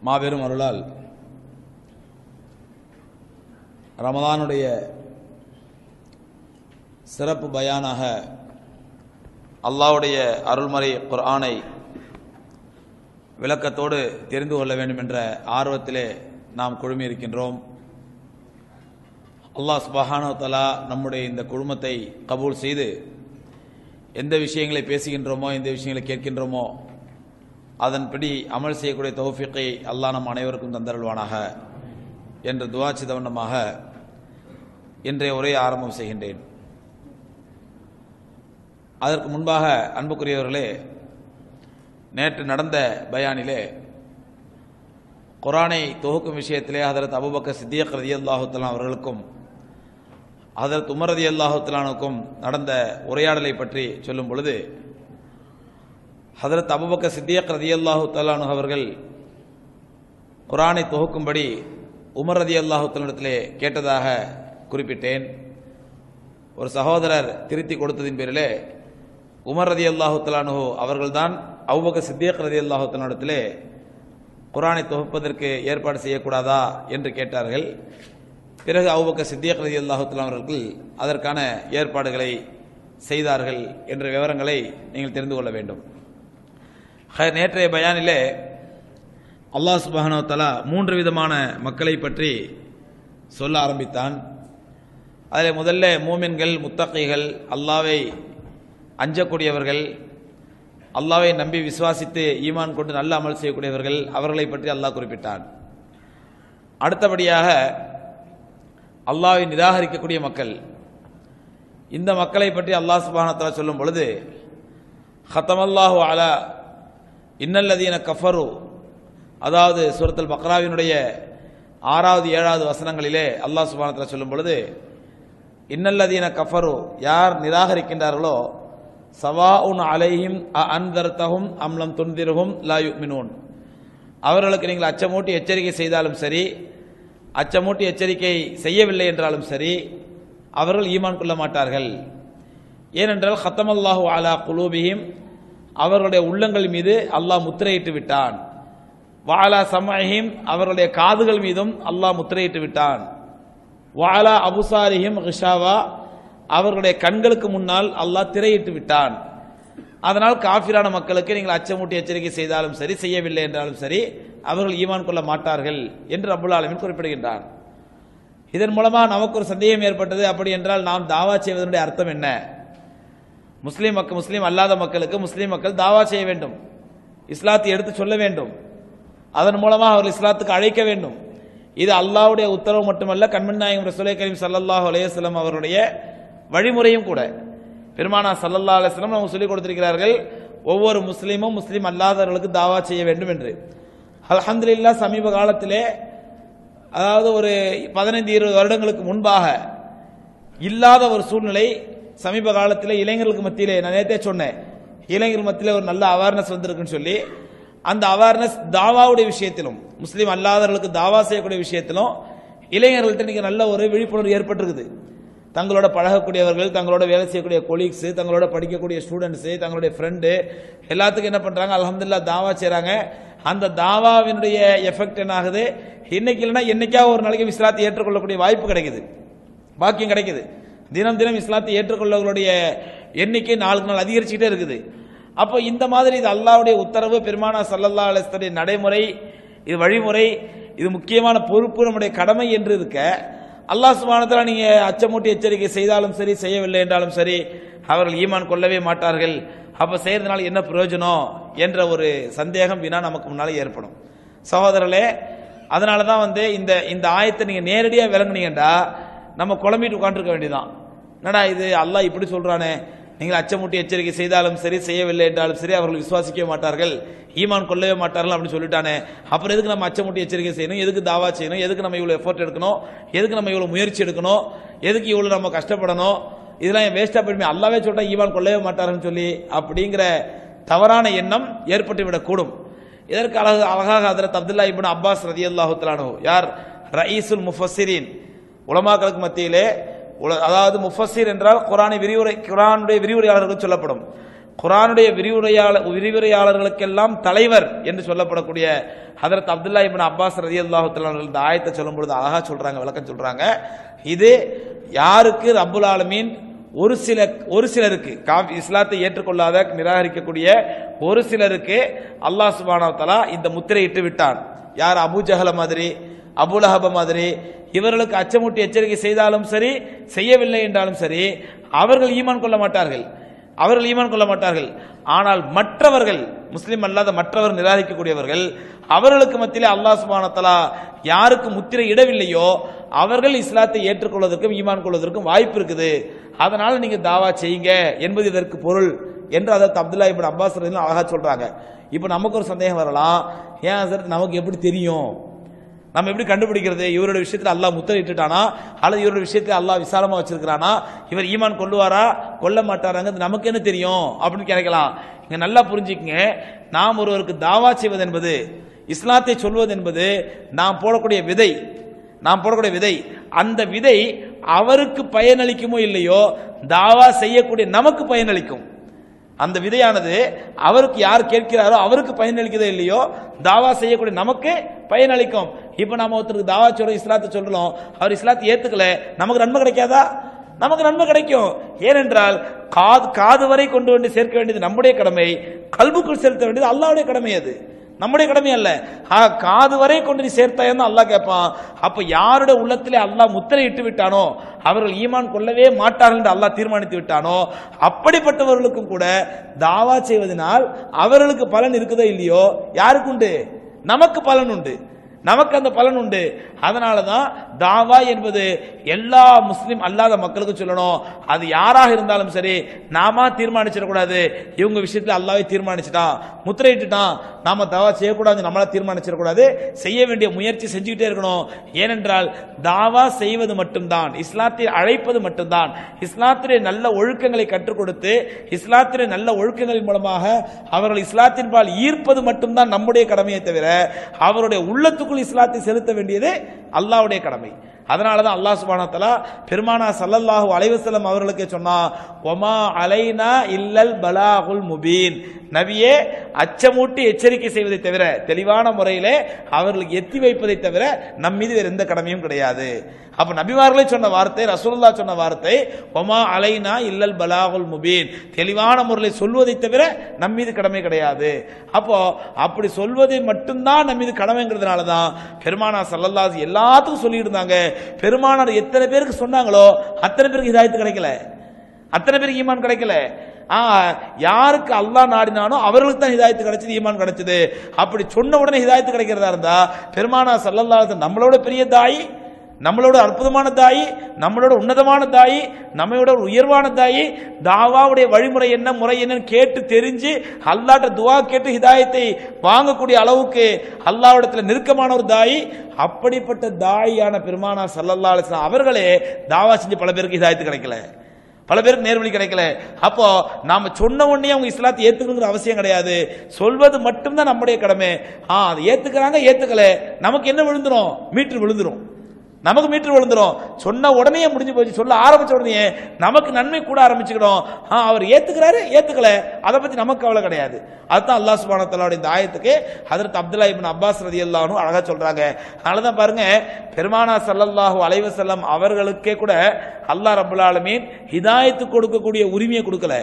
மாபெரும் அருளால் ரமதானுடைய சிறப்பு பயானாக அல்லாஹ்வுடைய அருள்மறை குர்ஆனை விளக்கத்தோடு தெரிந்து கொள்ள வேண்டும் என்ற ஆர்வத்திலே நாம் குழுமியிருக்கின்றோம் அல்லாஹ் சுபஹானு தலா நம்முடைய இந்த குழுமத்தை கபூல் செய்து எந்த விஷயங்களை பேசுகின்றோமோ எந்த விஷயங்களை கேட்கின்றோமோ அதன்படி அமல் செய்யக்கூடிய தௌஃபிக்கை அல்லாஹ் நம் அனைவருக்கும் தந்தருள்வானாக என்ற துவா சிதவண்ணமாக இன்றைய உரையை ஆரம்பம் செய்கின்றேன் அதற்கு முன்பாக அன்புக்குரியவர்களே நேற்று நடந்த பயானிலே குரானை தொகுக்கும் விஷயத்திலே ஹதரத் அபுபக்கர் சித்தியக் ரதி அல்லாஹுத்தலாம் அவர்களுக்கும் ஹதரத் உமர் ரதி அல்லாஹுத்தலானுக்கும் நடந்த உரையாடலை பற்றி சொல்லும் பொழுது ஹதரத் அபுபக்கர் சித்தியக் ரதி அல்லாஹுத்தலானு அவர்கள் குரானை தொகுக்கும்படி உமர் ரதி அல்லாஹுத்தலிடத்திலே கேட்டதாக குறிப்பிட்டேன் ஒரு சகோதரர் திருத்தி கொடுத்ததின் பேரிலே உமர் ரதி அல்லாஹுத்தலானு அவர்கள்தான் அவுபக சித்தியக் ரதி அல்லாஹுத்தலிடத்திலே குரானை தொகுப்பதற்கு ஏற்பாடு செய்யக்கூடாதா என்று கேட்டார்கள் பிறகு அவுபக்க சித்தியக் ரதி அல்லாஹுத்தலாம் அவர்கள் அதற்கான ஏற்பாடுகளை செய்தார்கள் என்ற விவரங்களை நீங்கள் தெரிந்து கொள்ள வேண்டும் ஹ- நேற்றைய பயானிலே அல்லாஹ் சுபஹானோ தலா மூன்று விதமான மக்களை பற்றி சொல்ல ஆரம்பித்தான் அதில் முதல்ல மூமின்கள் முத்தகைகள் அல்லாவை அஞ்சக்கூடியவர்கள் அல்லாவை நம்பி விசுவாசித்து ஈமான் கொண்டு நல்ல அமல் செய்யக்கூடியவர்கள் அவர்களை பற்றி அல்லாஹ் குறிப்பிட்டான் அடுத்தபடியாக அல்லாவை நிராகரிக்கக்கூடிய மக்கள் இந்த மக்களை பற்றி அல்லாஹ் சுபானத்தலா சொல்லும் பொழுது ஹத்தமல்லாஹு அலா இன்னல்லதீன கஃபரு அதாவது சூரத்துல் பக்ராவினுடைய ஆறாவது ஏழாவது வசனங்களிலே அல்லாஹ் சுபானத்தலா சொல்லும் பொழுது இன்னல்லதீன கஃபரு யார் நிராகரிக்கின்றார்களோ சவாஉன் அலைஹிம் அ அன்தர்த்தஹும் அம்லம் துன்திருகும் லா யுமினூன் அவர்களுக்கு நீங்கள் அச்சமூட்டி எச்சரிக்கை செய்தாலும் சரி அச்சமூட்டி எச்சரிக்கை செய்யவில்லை என்றாலும் சரி அவர்கள் ஈமான் கொள்ள மாட்டார்கள் ஏனென்றால் ஹத்தமல்லாஹு அலா குலூபிஹிம் அவர்களுடைய உள்ளங்கள் மீது அல்லாஹ் முத்திரையிட்டு விட்டான் வாலா சமஹிம் அவர்களுடைய காதுகள் மீதும் அல்லாஹ் முத்திரையிட்டு விட்டான் வாலா அபுசாரிஹிம் ரிஷாவா அவர்களுடைய கண்களுக்கு முன்னால் அல்லாஹ் திரையிட்டு விட்டான் அதனால் காஃபிரான மக்களுக்கு நீங்கள் அச்சமூட்டி எச்சரிக்கை செய்தாலும் சரி செய்யவில்லை என்றாலும் சரி அவர்கள் ஈமான் கொள்ள மாட்டார்கள் என்று அபுல் ஆலமின் குறிப்பிடுகின்றான் இதன் மூலமாக நமக்கு ஒரு சந்தேகம் ஏற்பட்டது அப்படி என்றால் நாம் தாவா செய்வதனுடைய அர்த்தம் என்ன முஸ்லீம் மக்கள் முஸ்லீம் அல்லாத மக்களுக்கு முஸ்லீம் மக்கள் தாவா செய்ய வேண்டும் இஸ்லாத்தை எடுத்து சொல்ல வேண்டும் அதன் மூலமாக அவர்கள் இஸ்லாத்துக்கு அழைக்க வேண்டும் இது அல்லாஹ்வுடைய உத்தரவு மட்டுமல்ல கண்மணி நாயகம் ரசூலை கரீம் சல்லல்லாஹு அலையம் அவருடைய வழிமுறையும் கூட பெருமானா சல்லல்லா அலுவலம் அவங்க சொல்லிக் கொடுத்திருக்கிறார்கள் ஒவ்வொரு முஸ்லீமும் முஸ்லீம் அல்லாதவர்களுக்கு தாவா செய்ய வேண்டும் என்று அல்ஹம்துலில்லாஹ் சமீப காலத்திலே அதாவது ஒரு பதினைந்து இருபது வருடங்களுக்கு முன்பாக இல்லாத ஒரு சூழ்நிலை சமீப காலத்தில் இளைஞர்களுக்கு மத்தியிலே நான் நேத்தே சொன்னேன் இளைஞர்கள் மத்தியிலே ஒரு நல்ல அவேர்னஸ் வந்திருக்குன்னு சொல்லி அந்த அவேர்னஸ் தாவாவுடைய விஷயத்திலும் முஸ்லீம் அல்லாதவர்களுக்கு தாவா செய்யக்கூடிய விஷயத்திலும் இளைஞர்கள்ட்ட இன்னைக்கு நல்ல ஒரு விழிப்புணர்வு ஏற்பட்டிருக்குது தங்களோட பழகக்கூடியவர்கள் தங்களோட வேலை செய்யக்கூடிய கொலீக்ஸ் தங்களோட படிக்கக்கூடிய ஸ்டூடெண்ட்ஸு தங்களுடைய ஃப்ரெண்டு எல்லாத்துக்கும் என்ன பண்றாங்க அல்ஹம்துலில்லாஹ் தாவா செய்றாங்க அந்த தாவாவினுடைய எஃபெக்ட் என்ன ஆகுது இன்னைக்கு இல்லைன்னா என்னைக்காவது ஒரு நாளைக்கு இஸ்லாத்தை ஏற்றுக்கொள்ளக்கூடிய வாய்ப்பு கிடைக்குது பாக்கியம் கிடைக்குது தினம் தினம் இஸ்லாத்தை ஏற்றுக்கொள்ளவர்களுடைய எண்ணிக்கை நாளுக்கு நாள் அதிகரிச்சுக்கிட்டே இருக்குது அப்போ இந்த மாதிரி இது அல்லாஹ்வுடைய உத்தரவு பெருமானா சல்லல்லா அலிஸ்தருடைய நடைமுறை இது வழிமுறை இது முக்கியமான பொறுப்பு நம்முடைய கடமை என்று இருக்க அல்லாஹ் சுபானத்தில் நீங்க அச்சமூட்டி எச்சரிக்கை செய்தாலும் சரி செய்யவில்லை என்றாலும் சரி அவர்கள் ஈமான் கொள்ளவே மாட்டார்கள் அப்ப செய்யறதுனால என்ன பிரயோஜனம் என்ற ஒரு சந்தேகம் வினா நமக்கு முன்னாலே ஏற்படும் சகோதரர்களே அதனால தான் வந்து இந்த இந்த ஆயத்தை நீங்க நேரடியாக விளங்குனீங்கடா நம்ம குழம்பிட்டு உட்காந்துருக்க வேண்டியதான் என்னடா இது அல்லாஹ் இப்படி சொல்றானே நீங்கள் அச்சமூட்டி எச்சரிக்கை செய்தாலும் சரி செய்யவில்லை என்றாலும் சரி அவர்கள் விசுவாசிக்கவே மாட்டார்கள் ஈமான் கொள்ளவே மாட்டார்கள் அப்படின்னு சொல்லிட்டானே அப்புறம் எதுக்கு நம்ம அச்சமூட்டி எச்சரிக்கை செய்யணும் எதுக்கு தாவா செய்யணும் எதுக்கு நம்ம இவ்வளவு எஃபோர்ட் எடுக்கணும் எதுக்கு நம்ம இவ்வளவு முயற்சி எடுக்கணும் எதுக்கு இவ்வளவு நம்ம கஷ்டப்படணும் இதெல்லாம் வேஸ்டா போயிடுமே அல்லாவே சொல்லிட்டா ஈமான் கொள்ளவே மாட்டாருன்னு சொல்லி அப்படிங்கிற தவறான எண்ணம் ஏற்பட்டு விடக்கூடும் இதற்கு அழகு அழகாக ஹதரத் அப்துல்லா இப்னு அப்பாஸ் ரதியல்லாஹு தஆலா யார் ரயீசுல் முஃபஸ்ஸிரீன் உலமாக்களுக்கு மத்தியிலே உல- அதாவது முஃபஸ்ஸிர் என்றால் குரானை விரிவுரை குரானுடைய விரிவுரையாளர்கள் சொல்லப்படும் குரானுடைய விரிவுரையாளர் விரிவுரையாளர்களுக்கெல்லாம் தலைவர் என்று சொல்லப்படக்கூடிய ஹதரத் அப்துல்லா இப்னு அப்பாஸ் ரதி அல்லாஹு இந்த ஆயத்தை சொல்லும் பொழுது அழகா சொல்றாங்க விளக்கம் சொல்றாங்க இது யாருக்கு ரப்புல் ஆலமீன் ஒரு சில ஒரு சிலருக்கு காஃபி இஸ்லாத்தை ஏற்றுக்கொள்ளாத நிராகரிக்கக்கூடிய ஒரு சிலருக்கு அல்லாஹ் சுப்ஹானஹு வ தஆலா இந்த முத்திரையிட்டு விட்டான் யார் அபூ ஜஹல மாதிரி அபுலஹப மாதிரி இவர்களுக்கு அச்சமூட்டி எச்சரிக்கை செய்தாலும் சரி செய்யவில்லை என்றாலும் சரி அவர்கள் ஈமான் கொள்ள மாட்டார்கள் அவர்கள் ஈமான் கொள்ள மாட்டார்கள் ஆனால் மற்றவர்கள் முஸ்லிம் அல்லாத மற்றவர் நிராகரிக்கக்கூடியவர்கள் அவர்களுக்கு மத்தியிலே அல்லாஹ் சுப்ஹானஹு வ தஆலா யாருக்கு முத்திரை இடவில்லையோ அவர்கள் இஸ்லாத்தை ஏற்றுக்கொள்வதற்கும் ஈமான் கொள்வதற்கும் வாய்ப்பு இருக்குது அதனால நீங்க தாவா செய்யுங்க என்பது இதற்கு பொருள் என்று அதற்கு அப்துல்லா இப்னு அப்பாஸ் ரலியல்லாஹு அழகா சொல்றாங்க இப்போ நமக்கு ஒரு சந்தேகம் வரலாம் ஏன் ஹசரத் நமக்கு எப்படி தெரியும் நம்ம எப்படி கண்டுபிடிக்கிறது இவரோட விஷயத்துல அல்லாஹ் முத்திரையிட்டுட்டானா அல்லது இவரோட விஷயத்துல அல்லாஹ் விசாலமா வச்சிருக்கிறானா இவர் ஈமான் கொள்ளுவாரா கொல்ல மாட்டாராங்கிறது நமக்கு என்ன தெரியும் அப்படின்னு கேட்கலாம் இங்க நல்லா புரிஞ்சுக்கங்க நாம் ஒருவருக்கு தாவா செய்வது என்பது இஸ்லாத்தை சொல்வது என்பது நாம் போடக்கூடிய விதை நாம் போடக்கூடிய விதை அந்த விதை அவருக்கு பயனளிக்குமோ இல்லையோ தாவா செய்யக்கூடிய நமக்கு பயனளிக்கும் அந்த விதையானது அவருக்கு யார் கேட்கிறாரோ அவருக்கு பயனளிக்குதோ இல்லையோ தாவா செய்யக்கூடிய நமக்கு பயனளிக்கும் இப்போ நாம ஒருத்தருக்கு தாவா சொல்றோம் இஸ்லாத்தை சொல்றோம் அவர் இஸ்லாத்தை ஏத்துக்கல நமக்கு நன்மை கிடைக்காதா நமக்கு நன்மை கிடைக்கும் ஏனென்றால் காது காது வரை கொண்டு வந்து சேர்க்க வேண்டியது நம்முடைய கடமை கல்புக்குள் செலுத்த வேண்டியது அல்லாவுடைய கடமை அது நம்முடைய கடமை அல்ல ஆ, காது வரை கொண்டு நீ சேர்த்தாயன்னு அல்லாஹ் கேட்பான் அப்ப யாருடைய உள்ளத்திலே அல்லாஹ் முத்திரை இட்டு விட்டானோ அவர்கள் ஈமான் கொள்ளவே மாட்டார்கள் என்று அல்லாஹ் தீர்மானித்து விட்டானோ அப்படிப்பட்டவர்களுக்கும் கூட தாவா செய்வதனால் அவர்களுக்கு பலன் இருக்குதோ இல்லையோ யாருக்கு உண்டு நமக்கு பலன் உண்டு நமக்கு அந்த பலன் உண்டு அதனால தான் தாவா என்பது எல்லா முஸ்லிம் அல்லாத மக்களுக்கும் சொல்லணும் அது யாராக இருந்தாலும் சரி நாம தீர்மானிச்சிடக்கூடாது இவங்க விஷயத்துல அல்லாவே தீர்மானிச்சிட்டான் முத்திரையிட்டுட்டான் நாம தாவா செய்யக்கூடாது நம்மளா தீர்மானிச்சிடக்கூடாது செய்ய வேண்டிய முயற்சி செஞ்சுக்கிட்டே இருக்கணும் ஏனென்றால் தாவா செய்வது மட்டும்தான் இஸ்லாத்தை அழைப்பது மட்டும்தான் இஸ்லாத்திலே நல்ல ஒழுக்கங்களை கற்றுக் கொடுத்து இஸ்லாத்திலே நல்ல ஒழுக்கங்களின் மூலமாக அவர்கள் இஸ்லாத்தின் பால் ஈர்ப்பது மட்டும்தான் நம்முடைய கடமையை தவிர அவருடைய உள்ளத்துக்குள் இஸ்லாத்தை செலுத்த வேண்டியது அல்லாஹ்வுடைய கடமை அதனால தான் அல்லாஹ் சுப்ஹானஹு வ தஆலா பெருமானா ஸல்லல்லாஹு அலைஹி வஸல்லம் அவர்களுக்கு சொன்னா ஒமா அலைனா இல்லல் பலாகுல் முபீன் நபியே அச்சமூட்டி எச்சரிக்கை செய்வதை தவிர தெளிவான முறையிலே அவர்களுக்கு எத்தி வைப்பதை தவிர நம் மீது வேறு எந்த கடமையும் கிடையாது அப்ப நபிமார்களே சொன்ன வார்த்தை ரசூலுல்லா சொன்ன வார்த்தை ஒமா அலைனா இல்லல் பலாகுல் முபீன் தெளிவான முறையில் சொல்வதை தவிர நம் மீது கடமை கிடையாது அப்போ அப்படி சொல்வதை மட்டும்தான் நம் மீது கடமைங்கிறதுனால தான் பெருமானார் சல்லல்லாஹு எல்லாத்துக்கும் சொல்லிட்டு இருந்தாங்க பெருமானார் எத்தனை பேருக்கு சொன்னாங்களோ அத்தனை பேருக்கு இதாயத்து கிடைக்கல அத்தனை பேருக்கு ஈமான் கிடைக்கல ஆ, யாருக்கு அல்லாஹ் நாடினானோ அவர்களுக்கு தான் ஹிதாயத்து கிடைச்சது ஈமான் கிடைச்சது அப்படி சொன்ன உடனே ஹிதாயத்து கிடைக்கிறதா இருந்தா பெருமானா சல்லல்லாஹு நம்மளோட பெரிய தாய் நம்மளோட அற்புதமான தாய் நம்மளோட உன்னதமான தாய் நம்மளோட ஒரு உயர்வான தாய் தாவாவுடைய வழிமுறை என்ன முறை என்னன்னு கேட்டு தெரிஞ்சு அல்லாட்ட துவா கேட்டு ஹிதாயத்தை வாங்கக்கூடிய அளவுக்கு அல்லாவிடத்துல நெருக்கமான ஒரு தாய் அப்படிப்பட்ட தாயான பெருமானா சல்லல்லா அலிஸ்லாம் அவர்களே தாவா செஞ்சு பல பேருக்கு ஹிதாயத்து கிடைக்கல பல பேருக்கு நேர்வழி கிடைக்கல அப்போ நாம சொன்ன உடனே அவங்க இஸ்லாத்தை ஏத்துக்கணுங்கிற அவசியம் கிடையாது சொல்வது மட்டும்தான் நம்முடைய கடமை ஆ அதை ஏத்துக்கிறாங்க ஏத்துக்கல நமக்கு என்ன விழுந்துரும் மீட்டர் விழுந்துரும் நமக்கு மீட்டர் விழுந்துரும் சொன்ன உடனே முடிஞ்சு போச்சு சொல்ல ஆரம்பிச்ச உடனே நமக்கு நன்மை கூட ஆரம்பிச்சுக்கிறோம் ஆ அவர் ஏத்துக்கிறாரு ஏத்துக்கல அதை பத்தி நமக்கு கவலை கிடையாது அதுதான் அல்லாஹ் சுப்ஹானஹு வ தஆலாவுடைய இந்த ஆயத்துக்கு ஹஜரத் அப்துல்லா இப்னு அப்பாஸ் ரலியல்லாஹு அன்ஹு அழகா சொல்றாங்க அதனால தான் பாருங்க பெருமானா ஸல்லல்லாஹு அலைஹி வஸல்லம் அவர்களுக்கே கூட அல்லாஹ் ரப்பல் ஆலமீன் ஹிதாயத்து கொடுக்கக்கூடிய உரிமையை கொடுக்கல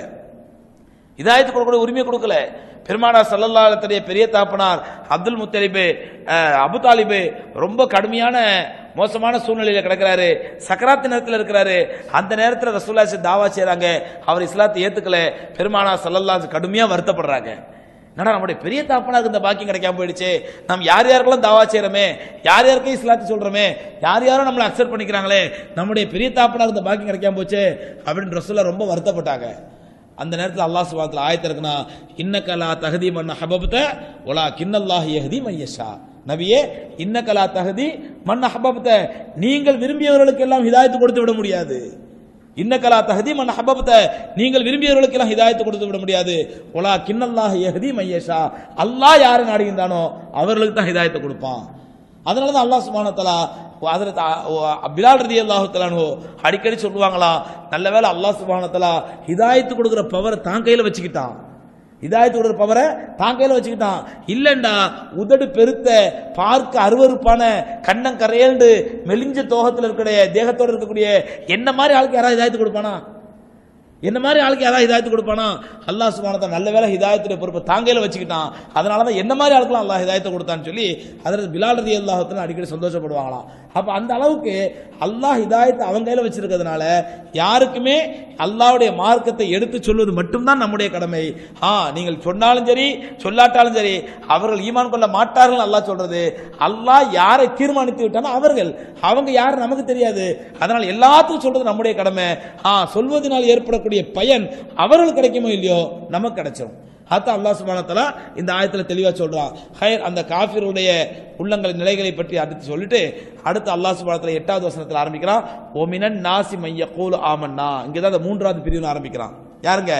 இதாயத்து கொடுக்கக்கூடிய உரிமை கொடுக்கல பெருமானார் சல்லல்லா அலைஹி பெரிய தாப்பனார் அப்துல் முத்தலிபு அஹ், அபு தாலிபு ரொம்ப கடுமையான மோசமான சூழ்நிலையில கிடக்கிறாரு சக்கராத்து நேரத்தில் இருக்கிறாரு அந்த நேரத்தில் ரசூல்லாசி தாவா செய்றாங்க அவர் இஸ்லாத்தை ஏத்துக்கல பெருமானார் சல்லல்லா கடுமையா வருத்தப்படுறாங்க என்னடா நம்முடைய பெரிய தாப்பனாருக்கு இந்த பாக்கியம் கிடைக்காம போயிடுச்சு நம்ம யார் யாருக்கெல்லாம் தாவா செய்யறோமே யார் யாருக்கும் இஸ்லாத்தை சொல்றோமே யார் யாரும் நம்மளை அக்செப்ட் பண்ணிக்கிறாங்களே நம்முடைய பெரிய தாப்பனாருக்கு இந்த பாக்கியம் கிடைக்காம போச்சு அப்படின்னு ரசூல்லா ரொம்ப வருத்தப்பட்டாங்க அந்த நேரத்தில் அல்லாஹ் சுபாத்தில் ஆயத்து இருக்குன்னா இன்னக்கலா தகுதி மன்ன ஹபபத்த ஒலா கின்னல்லாஹ் யஹதி மையஷா நபியே இன்னக்கலா தகுதி மன்ன ஹபபத்த நீங்கள் விரும்பியவர்களுக்கு எல்லாம் ஹிதாயத்து கொடுத்து விட முடியாது இன்னக்கலா தகுதி மன்ன ஹபபத்த நீங்கள் விரும்பியவர்களுக்கு எல்லாம் ஹிதாயத்து கொடுத்து விட முடியாது ஒலா கின்னல்லாஹ் யஹதி மையஷா அல்லாஹ் யாரை நாடுகின்றானோ அவர்களுக்கு தான் ஹிதாயத்தை கொடுப்பான் அதனால தான் அல்லாஹ் சுப்ஹானஹு வ தஆலா ஹதரத் அ- ஒ- பிலால் ரதி அல்லாஹு அடிக்கடி சொல்லுவாங்களா நல்ல வேளை அல்லாஹ் சுப்ஹானஹு வ தஆலா ஹிதாயத்து கொடுக்குற பவரை தான் கையில வச்சுக்கிட்டான் ஹிதாயத்து கொடுக்குற பவரை தான் கையில வச்சுக்கிட்டான் இல்லண்டா உதடு பெருத்த பார்க்க அருவருப்பான கண்ணம் கரையல்டு மெலிஞ்ச தோகத்தில் இருக்கக்கூடிய தேகத்தோட இருக்கக்கூடிய என்ன மாதிரி ஆளுக்கு யாராவது ஹிதாயத்து கொடுப்பானா என்ன மாதிரி ஆளுக்கு யாராவது ஹிதாயத்து கொடுப்பானா அல்லாஹ் சுபானத்தை நல்ல வேலை ஹிதாயத்துடைய பொறுப்பை தாங்கையில வச்சுக்கிட்டான் அதனால தான் என்ன மாதிரி ஆளுக்கெல்லாம் அல்லாஹ் ஹிதாயத்தை கொடுத்தான்னு சொல்லி அதில் பிலால் ரதி அல்லாஹத்துல அடிக்கடி சந்தோஷப்படுவாங்களாம் அப்ப அந்த அளவுக்கு அல்லாஹ் ஹிதாயத்தை அவங்க கையில வச்சிருக்கிறதுனால யாருக்குமே அல்லாஹ்வுடைய மார்க்கத்தை எடுத்து சொல்வது மட்டும்தான் நம்முடைய கடமை ஆ நீங்கள் சொன்னாலும் சரி சொல்லாட்டாலும் சரி அவர்கள் ஈமான் கொள்ள மாட்டார்கள் அல்லாஹ் சொல்றது அல்லாஹ் யாரை தீர்மானித்து விட்டானோ அவர்கள் அவங்க யார் நமக்கு தெரியாது அதனால் எல்லாத்துக்கும் சொல்றது நம்முடைய கடமை ஆ சொல்வதனால் ஏற்படக்கூடிய பயன் அவர்களுக்கு கிடைக்குமோ இல்லையோ நமக்கு கிடைச்சிரும் அதான் அல்லாஹ் சுப்ஹானஹு வ தஆலா இந்த ஆயத்துல தெளிவா சொல்றான் ஹைர் அந்த காஃபிருடைய உள்ளங்கள் நிலைகளை பற்றி அடுத்து சொல்லிட்டு அடுத்து அல்லாஹ் சுப்ஹானஹு வ தஆலா எட்டாவது வசனத்தில் ஆரம்பிக்கிறான் ஓமினன் நாசி மைய கூல் ஆமன்னா இங்கதான் அந்த மூன்றாவது பிரிவு ஆரம்பிக்கிறான் யாருங்க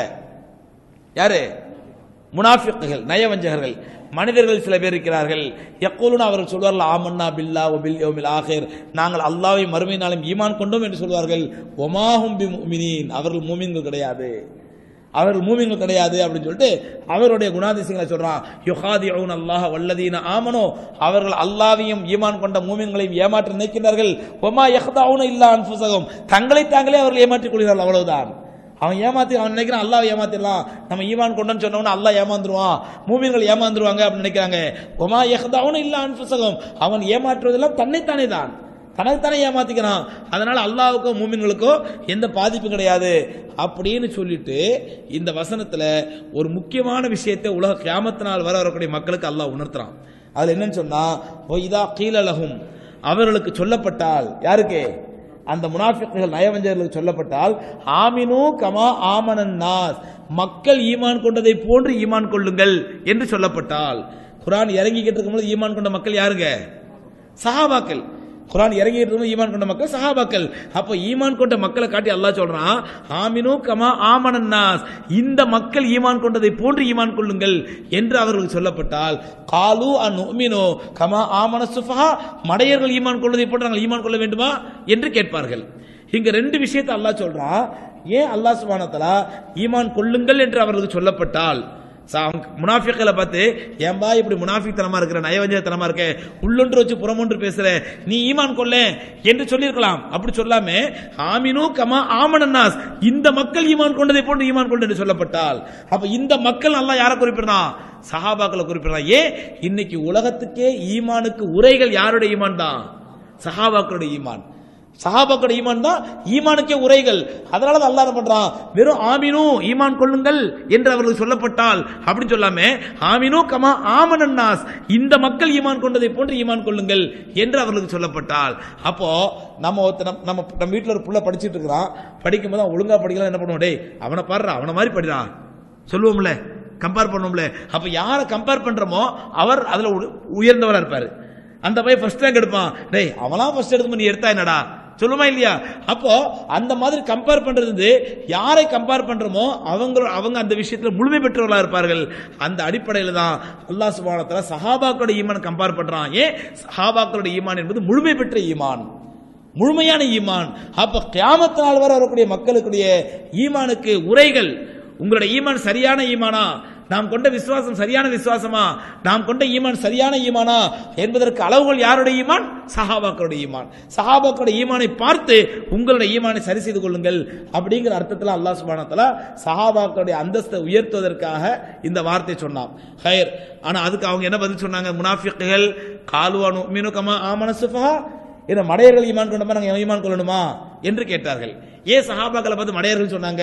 யாரு முனாஃபிக்குகள் நயவஞ்சகர்கள் மனிதர்கள் சில பேர் இருக்கிறார்கள் யக்கூலுன்னு அவர்கள் சொல்வார்கள் ஆமன்னா பில்லா ஒபில் யோமில் ஆஹிர் நாங்கள் அல்லாவை மறுமை நாளும் ஈமான் கொண்டோம் என்று சொல்வார்கள் ஒமாஹும் பி முஃமினீன் அவர்கள் மூமின்கள் கிடையாது அவர்கள் மூமின்கள் கிடையாது அப்படின்னு சொல்லிட்டு அவருடைய குணாதிசயங்களை சொல்றான் யுஹாதிஊன் அல்லாஹ் வல்லதீன ஆமனோ அவர்கள் அல்லாவையும் ஈமான் கொண்ட மூமின்களையும் ஏமாற்ற நினைக்கிறார்கள் ஒமா யஹ்தாவுன இல்லா அன்ஃபுஸகும் தங்களை தாங்களே அவர்கள் ஏமாற்றிக் கொள்கிறார்கள் அவ்வளவுதான் அவன் ஏமாத்தி அவன் நினைக்கிறான் அல்லாஹ் ஏமாத்திடலாம் நம்ம ஈமான் கொண்டோன்னு சொன்னவன அல்லாஹ் ஏமாந்துருவான் மூமின்கள் ஏமாந்துருவாங்க அப்படின்னு நினைக்கிறாங்க ஒமா யஹ்தாவுன இல்லா அன்ஃபுஸகும் அவன் ஏமாற்றுவதெல்லாம் தன்னைத்தானே தான் தனக்குத்தானே ஏமாத்திக்கிறான் அதனால அல்லாவுக்கோ மூமின்களுக்கோ எந்த பாதிப்பும் கிடையாது அப்படின்னு சொல்லிட்டு இந்த வசனத்துல ஒரு முக்கியமான விஷயத்தை உலக கியாமத்து நாள் வர வரக்கூடிய மக்களுக்கு அல்லாஹ் உணர்த்துறான் அதுல என்னன்னு சொன்னா ஓ இதா கீழலகும் அவர்களுக்கு சொல்லப்பட்டால் யாருக்கு அந்த முனாஃபிக்குகள் நயவஞ்சர்களுக்கு சொல்லப்பட்டால் ஆமினு கமா ஆமனன் நாஸ் மக்கள் ஈமான் கொண்டதை போன்று ஈமான் கொள்ளுங்கள் என்று சொல்லப்பட்டால் குரான் இறங்கிக்கிட்டு இருக்கும்போது ஈமான் கொண்ட மக்கள் யாருங்க சஹாபாக்கள் குரான் இறங்கிட்டு இருக்கும்போது ஈமான் கொண்ட மக்கள் சஹாபாக்கள் அப்போ ஈமான் கொண்ட மக்களை காட்டி அல்லாஹ் சொல்றான் ஆமினு கமா ஆமனன் நாஸ் இந்த மக்கள் ஈமான் கொண்டதை போன்று ஈமான் கொள்ளுங்கள் என்று அவர்களுக்கு சொல்லப்பட்டால் காலு அன் உமினோ கமா ஆமன சுஃபஹா மடையர்கள் ஈமான் கொள்வதை போன்று நாங்கள் ஈமான் கொள்ள வேண்டுமா என்று கேட்பார்கள் இங்க ரெண்டு விஷயத்தை அல்லாஹ் சொல்றான் ஏன் அல்லாஹ் சுப்ஹானஹு வ தஆலா ஈமான் கொள்ளுங்கள் என்று அவர்களுக்கு சொல்லப்பட்டால் முனாஃபிக்களை பார்த்து ஏன்பா இப்படி முனாஃபிக் இருக்கிற நயவஞ்சகத்தனமா இருக்க உள்ளொன்று வச்சு புறமொன்று பேசுற நீ ஈமான் கொள்ள என்று சொல்லியிருக்கலாம் அப்படி சொல்லாம ஆமினு கமா ஆமனன்னாஸ் இந்த மக்கள் ஈமான் கொண்டதை போன்று ஈமான் கொண்டு என்று சொல்லப்பட்டால் அப்ப இந்த மக்கள் நல்லா யாரை குறிப்பிடுறான் சஹாபாக்களை குறிப்பிடுறான் ஏன் இன்னைக்கு உலகத்துக்கே ஈமானுக்கு உரைகள் யாருடைய ஈமான் தான் சஹாபாக்களுடைய ஈமான் சஹாபாக்களோட ஈமான் தான் ஈமானுக்கே உரைகள் அதனால தான் அல்லாஹ் என்ன பண்றான் வெறும் ஆமினு ஈமான் கொள்ளுங்கள் என்று அவர்களுக்கு சொல்லப்பட்டால் அப்படின்னு சொல்லாம ஆமினு கமா ஆமனன்னாஸ் இந்த மக்கள் ஈமான் கொண்டதை போன்று ஈமான் கொள்ளுங்கள் என்று அவர்களுக்கு சொல்லப்பட்டால் அப்போ நம்ம ஒருத்தன் நம்ம நம்ம நம்ம வீட்டில் ஒரு புள்ள படிச்சிட்டு இருக்கிறான் படிக்கும் போது அவன் ஒழுங்கா படிக்கலாம் என்ன பண்ணுவோம் டேய் அவனை பாடுறா அவனை மாதிரி படிடா சொல்லுவோம்ல கம்பேர் பண்ணுவோம்ல அப்ப யாரை கம்பேர் பண்றோமோ அவர் அதுல உ- உயர்ந்தவரா இருப்பாரு அந்த பையன் ஃபர்ஸ்ட் ரேங்க் எடுப்பான் டேய் அவனா ஃபர்ஸ்ட் எடுத்து நீ எடுத்தா என்னடா சொல்லுமா இல்லையா அப்போ அந்த மாதிரி கம்பேர் பண்றது வந்து யாரை கம்பேர் பண்றோமோ அவங்க அவங்க அந்த விஷயத்துல முழுமை பெற்றவர்களா இருப்பார்கள் அந்த அடிப்படையில் தான் அல்லாஹ் சுப்ஹானஹு வ தஆலா சஹாபாக்களோட ஈமான் கம்பேர் பண்றான் ஏன் சஹாபாக்களோட ஈமான் என்பது முழுமை பெற்ற ஈமான் முழுமையான ஈமான் அப்ப கியாமத்து நாள் வரை வரக்கூடிய மக்களுக்குடைய ஈமானுக்கு உரைகள் உங்களுடைய ஈமான் சரியான ஈமானா நாம் கொண்ட விசுவாசம் சரியான விசுவாசமா நாம் கொண்ட ஈமான் சரியான ஈமானா என்பதற்கு அளவுகள் யாருடைய ஈமான் சஹாபாக்களுடைய ஈமான் சஹாபாக்களுடைய ஈமானை பார்த்து உங்களுடைய ஈமானை சரி செய்து கொள்ளுங்கள் அப்படிங்கிற அர்த்தத்தில் அல்லாஹ் சுப்ஹானஹு வ தஆலா சஹாபாக்களுடைய அந்தஸ்தை உயர்த்துவதற்காக இந்த வார்த்தை சொன்னான் ஹைர் ஆனா அதுக்கு அவங்க என்ன பதில் சொன்னாங்க முனாஃபிக்குகள் காலுவானு மீனு கமா ஆமன சுஃபஹா என்ன மடையர்கள் ஈமான் கொண்டமா நாங்க ஈமான் கொள்ளணுமா என்று கேட்டார்கள் ஏன் சஹாபாக்களை பார்த்து மடையர்கள் சொன்னாங்க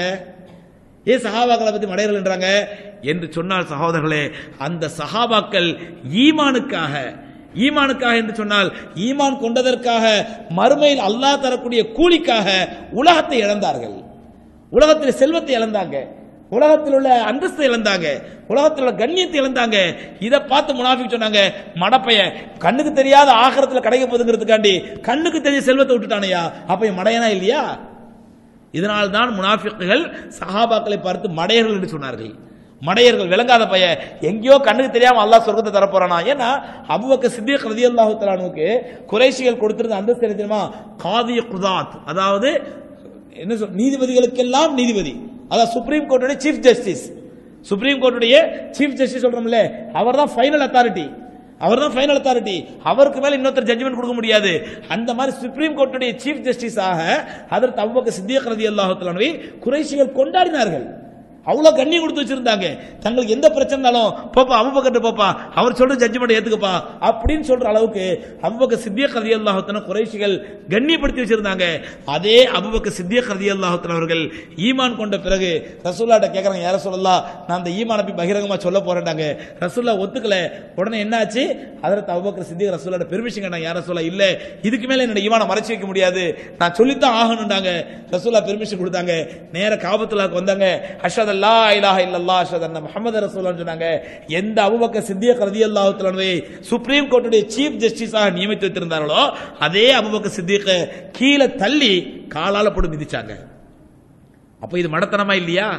ஏன் சஹாபாக்களை பத்தி மடையர்கள் என்றாங்க என்று சொன்னால் சகோதரர்களே அந்த சஹாபாக்கள் ஈமானுக்காக ஈமானுக்காக என்று சொன்னால் ஈமான் கொண்டதற்காக மறுமையில் அல்லாஹ் தரக்கூடிய கூலிக்காக உலகத்தை இழந்தார்கள் உலகத்தில் செல்வத்தை இழந்தாங்க உலகத்தில் உள்ள அந்தஸ்தை இழந்தாங்க உலகத்தில் உள்ள கண்ணியத்தை இழந்தாங்க இதை பார்த்து முனாஃபிக் சொன்னாங்க மடப்பைய கண்ணுக்கு தெரியாத ஆகரத்தில் கிடைக்க போதுங்கிறதுக்காண்டி கண்ணுக்கு தெரிய செல்வத்தை விட்டுட்டானையா அப்ப இவன் மடையனா இல்லையா இதனால் தான் முனாஃபிக்குகள் சஹாபாக்களை பார்த்து மடையர்கள் என்று சொன்னார்கள் மடையர்கள் விளங்காத பைய எங்கேயோ கண்ணுக்கு தெரியாம அல்லாஹ் சொர்க்கத்தை தரப்போறானா ஏன்னா அபுபக்க சித்திக் ரலியல்லாஹு தஆலாவுக்கு குறைஷிகள் கொடுத்திருந்த அந்தஸ்து என்ன தெரியுமா காதிய குதாத் அதாவது என்ன சொல் நீதிபதிகளுக்கெல்லாம் நீதிபதி அதாவது சுப்ரீம் கோர்ட்டுடைய சீஃப் ஜஸ்டிஸ் சுப்ரீம் கோர்ட்டுடைய சீஃப் ஜஸ்டிஸ் சொல்றோம்ல அவர் தான் ஃபைனல் அத்தாரிட்டி அவர் தான் ஃபைனல் அத்தாரிட்டி அவருக்கு மேல இன்னொருத்தர் ஜட்ஜ்மெண்ட் கொடுக்க முடியாது அந்த மாதிரி சுப்ரீம் கோர்ட்டுடைய சீஃப் ஜஸ்டிஸாக அதற்கு அவ்வக்க சித்தியக் ரலியல்லாஹு தஆலாவை குறைஷிகள் கொண்டாடினார்கள் அவ்வளவு கண்ணி கொடுத்து வச்சிருந்தாங்க தங்களுக்கு எந்த பிரச்சனைனாலும் போப்பா அபுபக்கர் போப்பா அவர் சொல்ற ஜட்ஜ்மெண்ட் ஏத்துக்கப்பா அப்படின்னு சொல்ற அளவுக்கு அபுபக்க சித்திய கதி அல்லாஹத்தன குறைஷிகள் கண்ணியப்படுத்தி வச்சிருந்தாங்க அதே அபுபக்க சித்திய கதி அல்லாஹத்தன் அவர்கள் ஈமான் கொண்ட பிறகு ரசூல்லாட்ட கேட்கறாங்க யார சொல்லலாம் நான் அந்த ஈமான போய் பகிரங்கமா சொல்ல போறேன்டாங்க ரசூல்லா ஒத்துக்கல உடனே என்ன ஆச்சு அதற்கு அபுபக்கர் சித்திய ரசூல்லாட்ட பெர்மிஷன் கேட்டாங்க யார சொல்ல இல்ல இதுக்கு மேல என்னோட ஈமான மறைச்சு வைக்க முடியாது நான் சொல்லித்தான் ஆகணும்டாங்க ரசூல்லா பெர்மிஷன் கொடுத்தாங்க நேர காபத்துலாக்கு வந்தாங்க அஷத் அல்லா இலாஹ இல்லல்லா அஷத் அன்ன முஹம்மது ரசூலுல்லாஹ் சொன்னாங்க எந்த அபூபக்கர் சித்திக் ரலியல்லாஹு தஆலாவை சுப்ரீம் கோர்ட்டுடைய சீஃப் ஜஸ்டிஸாக நியமித்து வைத்திருந்தார்களோ அதே அபூபக்கர் சித்திக் கீழே தள்ளி காலால போட்டு மிதிச்சாங்க அப்ப இது மடத்தனமா இல்லையா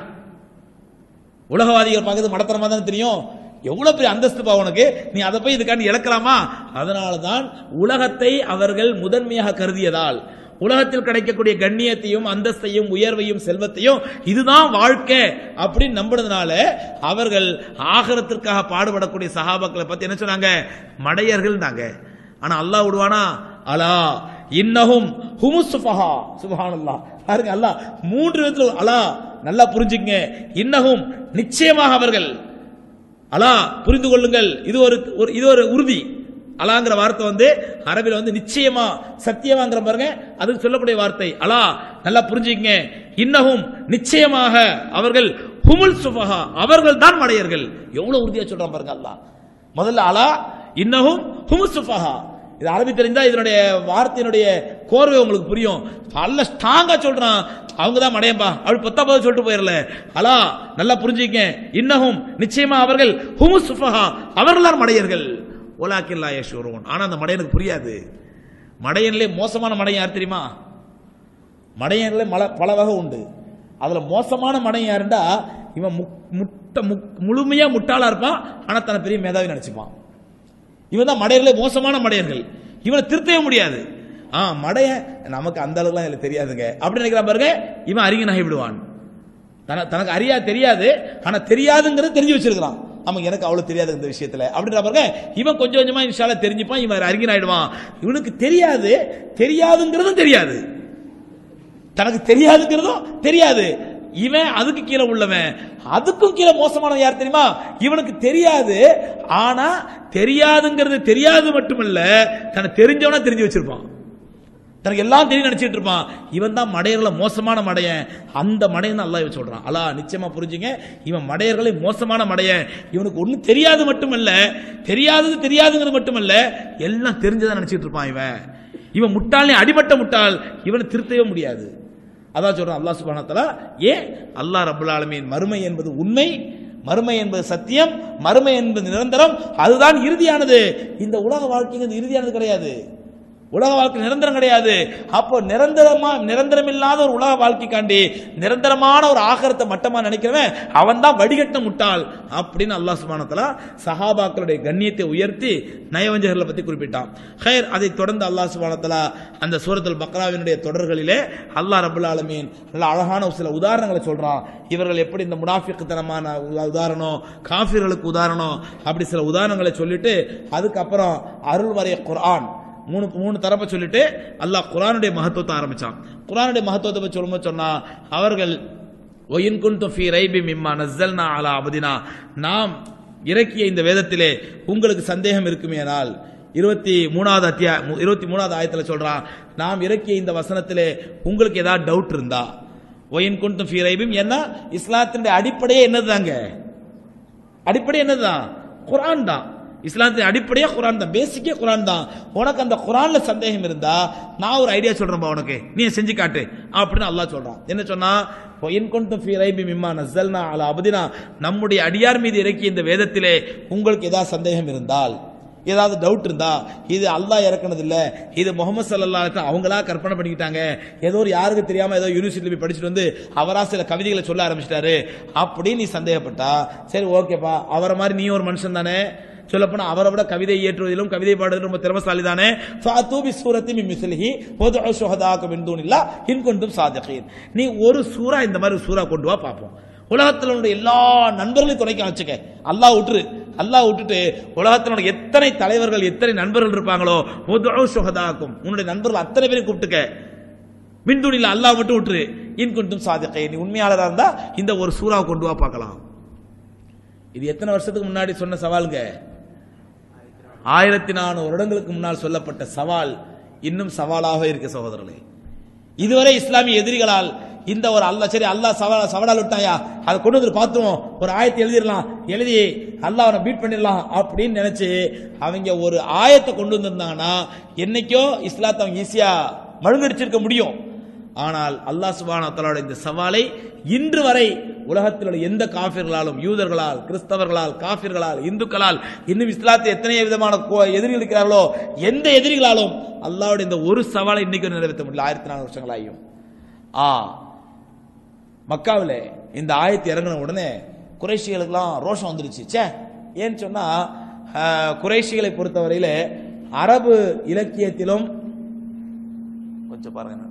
உலகவாதிகள் பார்க்கறது மடத்தனமா தானே தெரியும் எவ்வளவு பெரிய அந்தஸ்து பா உனக்கு நீ அதை போய் இதுக்காண்டி இழக்கலாமா அதனால தான் உலகத்தை அவர்கள் முதன்மையாக கருதியதால் உலகத்தில் கிடைக்கக்கூடிய கண்ணியத்தையும் அந்தஸ்தையும் உயர்வையும் செல்வத்தையும் இதுதான் வாழ்க்கை அப்படின்னு நம்புறதுனால அவர்கள் ஆகரத்திற்காக பாடுபடக்கூடிய சகாபாக்களை பத்தி என்ன சொன்னாங்க மடையர்கள் ஆனா அல்லாஹ் விடுவானா அலா இன்னஹும் ஹுமுஸ் சுஃபஹா சுப்ஹானல்லாஹ் பாருங்க அல்லாஹ் மூன்று விதத்துல அலா நல்லா புரிஞ்சுங்க இன்னஹும் நிச்சயமாக அவர்கள் அலா புரிந்து கொள்ளுங்கள் இது ஒரு ஒரு- இது ஒரு உறுதி அலாங்கிற வார்த்தை வந்து அரபில வந்து நிச்சயமா சத்தியமாங்கிற பாருங்க அதுக்கு சொல்லக்கூடிய வார்த்தை அலா நல்லா புரிஞ்சுக்கங்க இன்னஹும் நிச்சயமாக அவர்கள் ஹுமுல் சுஃபஹா அவர்கள் தான் மடையர்கள் எவ்வளவு உறுதியா சொல்றான் பாருங்க அல்லாஹ் முதல்ல அலா இன்னஹும் ஹுமுல் சுஃபஹா இது அரபி தெரிஞ்சா இதனுடைய வார்த்தையினுடைய கோர்வை உங்களுக்கு புரியும் அல்ல ஸ்ட்ராங்கா சொல்றான் அவங்க தான் மடையம்பா அப்படி பத்தாவது சொல்லிட்டு போயிடல அலா நல்லா புரிஞ்சுக்க இன்னஹும் நிச்சயமா அவர்கள் ஹுமு சுஃபஹா அவர்களார் மடையர்கள் ஓலாக்கில்லா யஷூரோன் ஆனா அந்த மடையனுக்கு புரியாது மடையன்லே மோசமான மடையன் யார் தெரியுமா மடையன்ல மல பல வகை உண்டு அதுல மோசமான மடையன் யாருண்டா இவன் முக்- முட்டை முக்- முழுமையா முட்டாளா இருப்பான் ஆனா தன்னை பெரிய மேதாவி நினைச்சுப்பான் இவன் தான் மடையர்களே மோசமான மடையர்கள் இவனை திருத்தவே முடியாது ஆ மடைய நமக்கு அந்த அளவுக்குலாம் இதுல தெரியாதுங்க அப்படி நினைக்கிறான் பாருங்க இவன் அறிஞனாகி விடுவான் தன- தனக்கு அறியா தெரியாது ஆனா தெரியாதுங்கிறது தெரிஞ்சு வச்சிருக்கிறான் நமக்கு எனக்கு அவ்வளவு தெரியாது இந்த விஷயத்துல அப்படின்ற பாருங்க இவன் கொஞ்சம் கொஞ்சமா இன்ஷால தெரிஞ்சுப்பான் இவன் அறிஞனாயிடுவான் இவனுக்கு தெரியாது தெரியாதுங்கிறதும் தெரியாது தனக்கு தெரியாதுங்கிறதும் தெரியாது இவன் அதுக்கு கீழே உள்ளவன் அதுக்கும் கீழே மோசமானவன் யார் தெரியுமா இவனுக்கு தெரியாது ஆனா தெரியாதுங்கிறது தெரியாது மட்டுமல்ல தனக்கு தெரிஞ்சவனா தெரிஞ்சு வச்சிருப்பான் தனக்கு எல்லாம் தெரியும் நினைச்சிட்டு இருப்பான் இவன் தான் மடையர்ல மோசமான மடையன் அந்த மடையன் அல்லாஹ் இவன் சொல்றான் அல்லா நிச்சயமா புரிஞ்சுங்க இவன் மடையர்களை மோசமான மடையன் இவனுக்கு ஒண்ணும் தெரியாது மட்டுமல்ல தெரியாதது தெரியாதுங்கிறது மட்டுமல்ல எல்லாம் தெரிஞ்சதா நினைச்சிட்டு இருப்பான் இவன் இவன் முட்டாள் அடிமட்ட முட்டாள் இவனை திருத்தவே முடியாது அதான் சொல்றான் அல்லாஹ் சுப்ஹானஹு வ தஆலா ஏன் அல்லாஹ் ரப்பல் ஆலமீன் மறுமை என்பது உண்மை மறுமை என்பது சத்தியம் மறுமை என்பது நிரந்தரம் அதுதான் இறுதியானது இந்த உலக வாழ்க்கைங்கிறது இறுதியானது கிடையாது உலக வாழ்க்கை நிரந்தரம் கிடையாது அப்போ நிரந்தரமா நிரந்தரம் இல்லாத ஒரு உலக வாழ்க்கைக்காண்டி நிரந்தரமான ஒரு ஆகரத்தை மட்டமா நினைக்கிறவன் அவன் தான் வடிகட்ட முட்டாள் அப்படின்னு அல்லாஹ் சுபானத்தலா சஹாபாக்களுடைய கண்ணியத்தை உயர்த்தி நயவஞ்சகர்களை பத்தி குறிப்பிட்டான் ஹைர் அதை தொடர்ந்து அல்லாஹ் சுபானத்தலா அந்த சூரத்துல் பக்ராவினுடைய தொடர்களிலே அல்லாஹ் ரபுல் ஆலமீன் நல்ல அழகான ஒரு சில உதாரணங்களை சொல்றான் இவர்கள் எப்படி இந்த முனாஃபிக்குத்தனமான உதா- உதாரணம் காஃபிர்களுக்கு உதாரணம் அப்படி சில உதாரணங்களை சொல்லிட்டு அதுக்கப்புறம் அருள்வரைய குர்ஆன் மூணு மூணு தரப்பை சொல்லிட்டு அல்லாஹ் குர்ஆனுடைய மகத்துவத்தை ஆரம்பிச்சான் குர்ஆனுடைய மகத்துவத்தை பற்றி சொல்லும்போது சொன்னா அவர்கள் ஒயின் குன்தும் ஃபீ ரைபி மிம்மா நஸ்ஸல்னா அலா அபதினா நாம் இறக்கிய இந்த வேதத்திலே உங்களுக்கு சந்தேகம் இருக்குமேனால் இருபத்தி மூணாவது அத்தியா இருபத்தி மூணாவது ஆயத்துல சொல்றான் நாம் இறக்கிய இந்த வசனத்திலே உங்களுக்கு ஏதாவது டவுட் இருந்தா ஒயின் குன்தும் ஃபீ ரைபிம் ஏன்னா இஸ்லாத்தினுடைய அடிப்படையே என்னதுதாங்க அடிப்படை என்னதுதான் குரான் தான் இஸ்லாத்தின் அடிப்படையே குரான் தான் பேசிக்கே குரான் தான் உனக்கு அந்த குரான்ல சந்தேகம் இருந்தா நான் ஒரு ஐடியா சொல்றேன்பா உனக்கு நீ செஞ்சு காட்டு அப்படின்னு அல்லாஹ் சொல்றான் என்ன சொன்னா இன் கொண்டும் ஃபீ ரைபி மிம்மா நஸ்ஸல்னா அலா அபதினா நம்முடைய அடியார் மீது இறக்கிய இந்த வேதத்திலே உங்களுக்கு ஏதாவது சந்தேகம் இருந்தால் ஏதாவது டவுட் இருந்தா இது அல்லாஹ் இறக்குனது இல்ல இது முகமது சல்லா அவங்களா கற்பனை பண்ணிக்கிட்டாங்க ஏதோ ஒரு யாருக்கு தெரியாம ஏதோ யூனிவர்சிட்டியில் போய் படிச்சுட்டு வந்து அவரா சில கவிதைகளை சொல்ல ஆரம்பிச்சிட்டாரு அப்படின்னு நீ சந்தேகப்பட்டா சரி ஓகேப்பா அவரை மாதிரி நீ ஒரு மனுஷன் தானே சொல்லப்போனா அவரை விட கவிதை இயற்றுவதிலும் கவிதை பாடுவதிலும் ரொம்ப திறமசாலி தானே ஃபாத்தூபி சூரத்தி மின் மிஸ்லிஹி வதுஉ ஷுஹதாக்கும் மின் தூனில்லா இன் குன்தும் சாதிகீன் நீ ஒரு சூரா இந்த மாதிரி சூரா கொண்டு வா பார்ப்போம் உலகத்தில் உள்ள எல்லா நண்பர்களையும் துணைக்க வச்சுக்க அல்லாஹ் விட்டுரு அல்லாஹ் விட்டுட்டு உலகத்தில் உள்ள எத்தனை தலைவர்கள் எத்தனை நண்பர்கள் இருப்பாங்களோ வதுஉ ஷுஹதாக்கும் உன்னுடைய நண்பர்கள் அத்தனை பேரையும் கூப்பிட்டுக்க மின்துணியில் அல்லாஹ் மட்டும் விட்டுரு இன் குன்தும் சாதிகை நீ உண்மையாளராக இருந்தா இந்த ஒரு சூறாவை கொண்டு வா பார்க்கலாம் இது எத்தனை வருஷத்துக்கு முன்னாடி சொன்ன சவாலுங்க ஆயிரத்தி நானூறு வருடங்களுக்கு முன்னால் சொல்லப்பட்ட சவால் இன்னும் சவாலாக இருக்கு சகோதரர்களே இதுவரை இஸ்லாமிய எதிரிகளால் இந்த ஒரு அல்லாஹ் சரி அல்லாஹ் சவால் சவாலால் விட்டாயா அதை கொண்டு வந்து பார்த்துருவோம் ஒரு ஆயத்தை எழுதிடலாம் எழுதி அல்லாஹ் அவனை பீட் பண்ணிடலாம் அப்படின்னு நினைச்சு அவங்க ஒரு ஆயத்தை கொண்டு வந்திருந்தாங்கன்னா என்னைக்கோ இஸ்லாத்தை அவங்க ஈஸியா மழுங்கடிச்சிருக்க முடியும் ஆனால் அல்லாஹ் சுபான தலாவோட இந்த சவாலை இன்று வரை உலகத்தில் உள்ள எந்த காபிர்களாலும் யூதர்களால் கிறிஸ்தவர்களால் காபிர்களால் இந்துக்களால் இன்னும் இஸ்லாத்தை எத்தனை விதமான கோ- எதிரிகள் இருக்கிறார்களோ எந்த எதிரிகளாலும் அல்லாஹ்வுடைய இந்த ஒரு சவாலை இன்னைக்கு நிறைவேற்ற முடியல ஆயிரத்தி நானூறு வருஷங்களாயும் ஆ மக்காவில் இந்த ஆயத்து இறங்கின உடனே குறைஷிகளுக்கெல்லாம் ரோஷம் வந்துருச்சு ச்சே ஏன்னு சொன்னா ஆஹ், குறைஷிகளை பொறுத்தவரையில அரபு இலக்கியத்திலும் கொஞ்சம் பாருங்க நடு.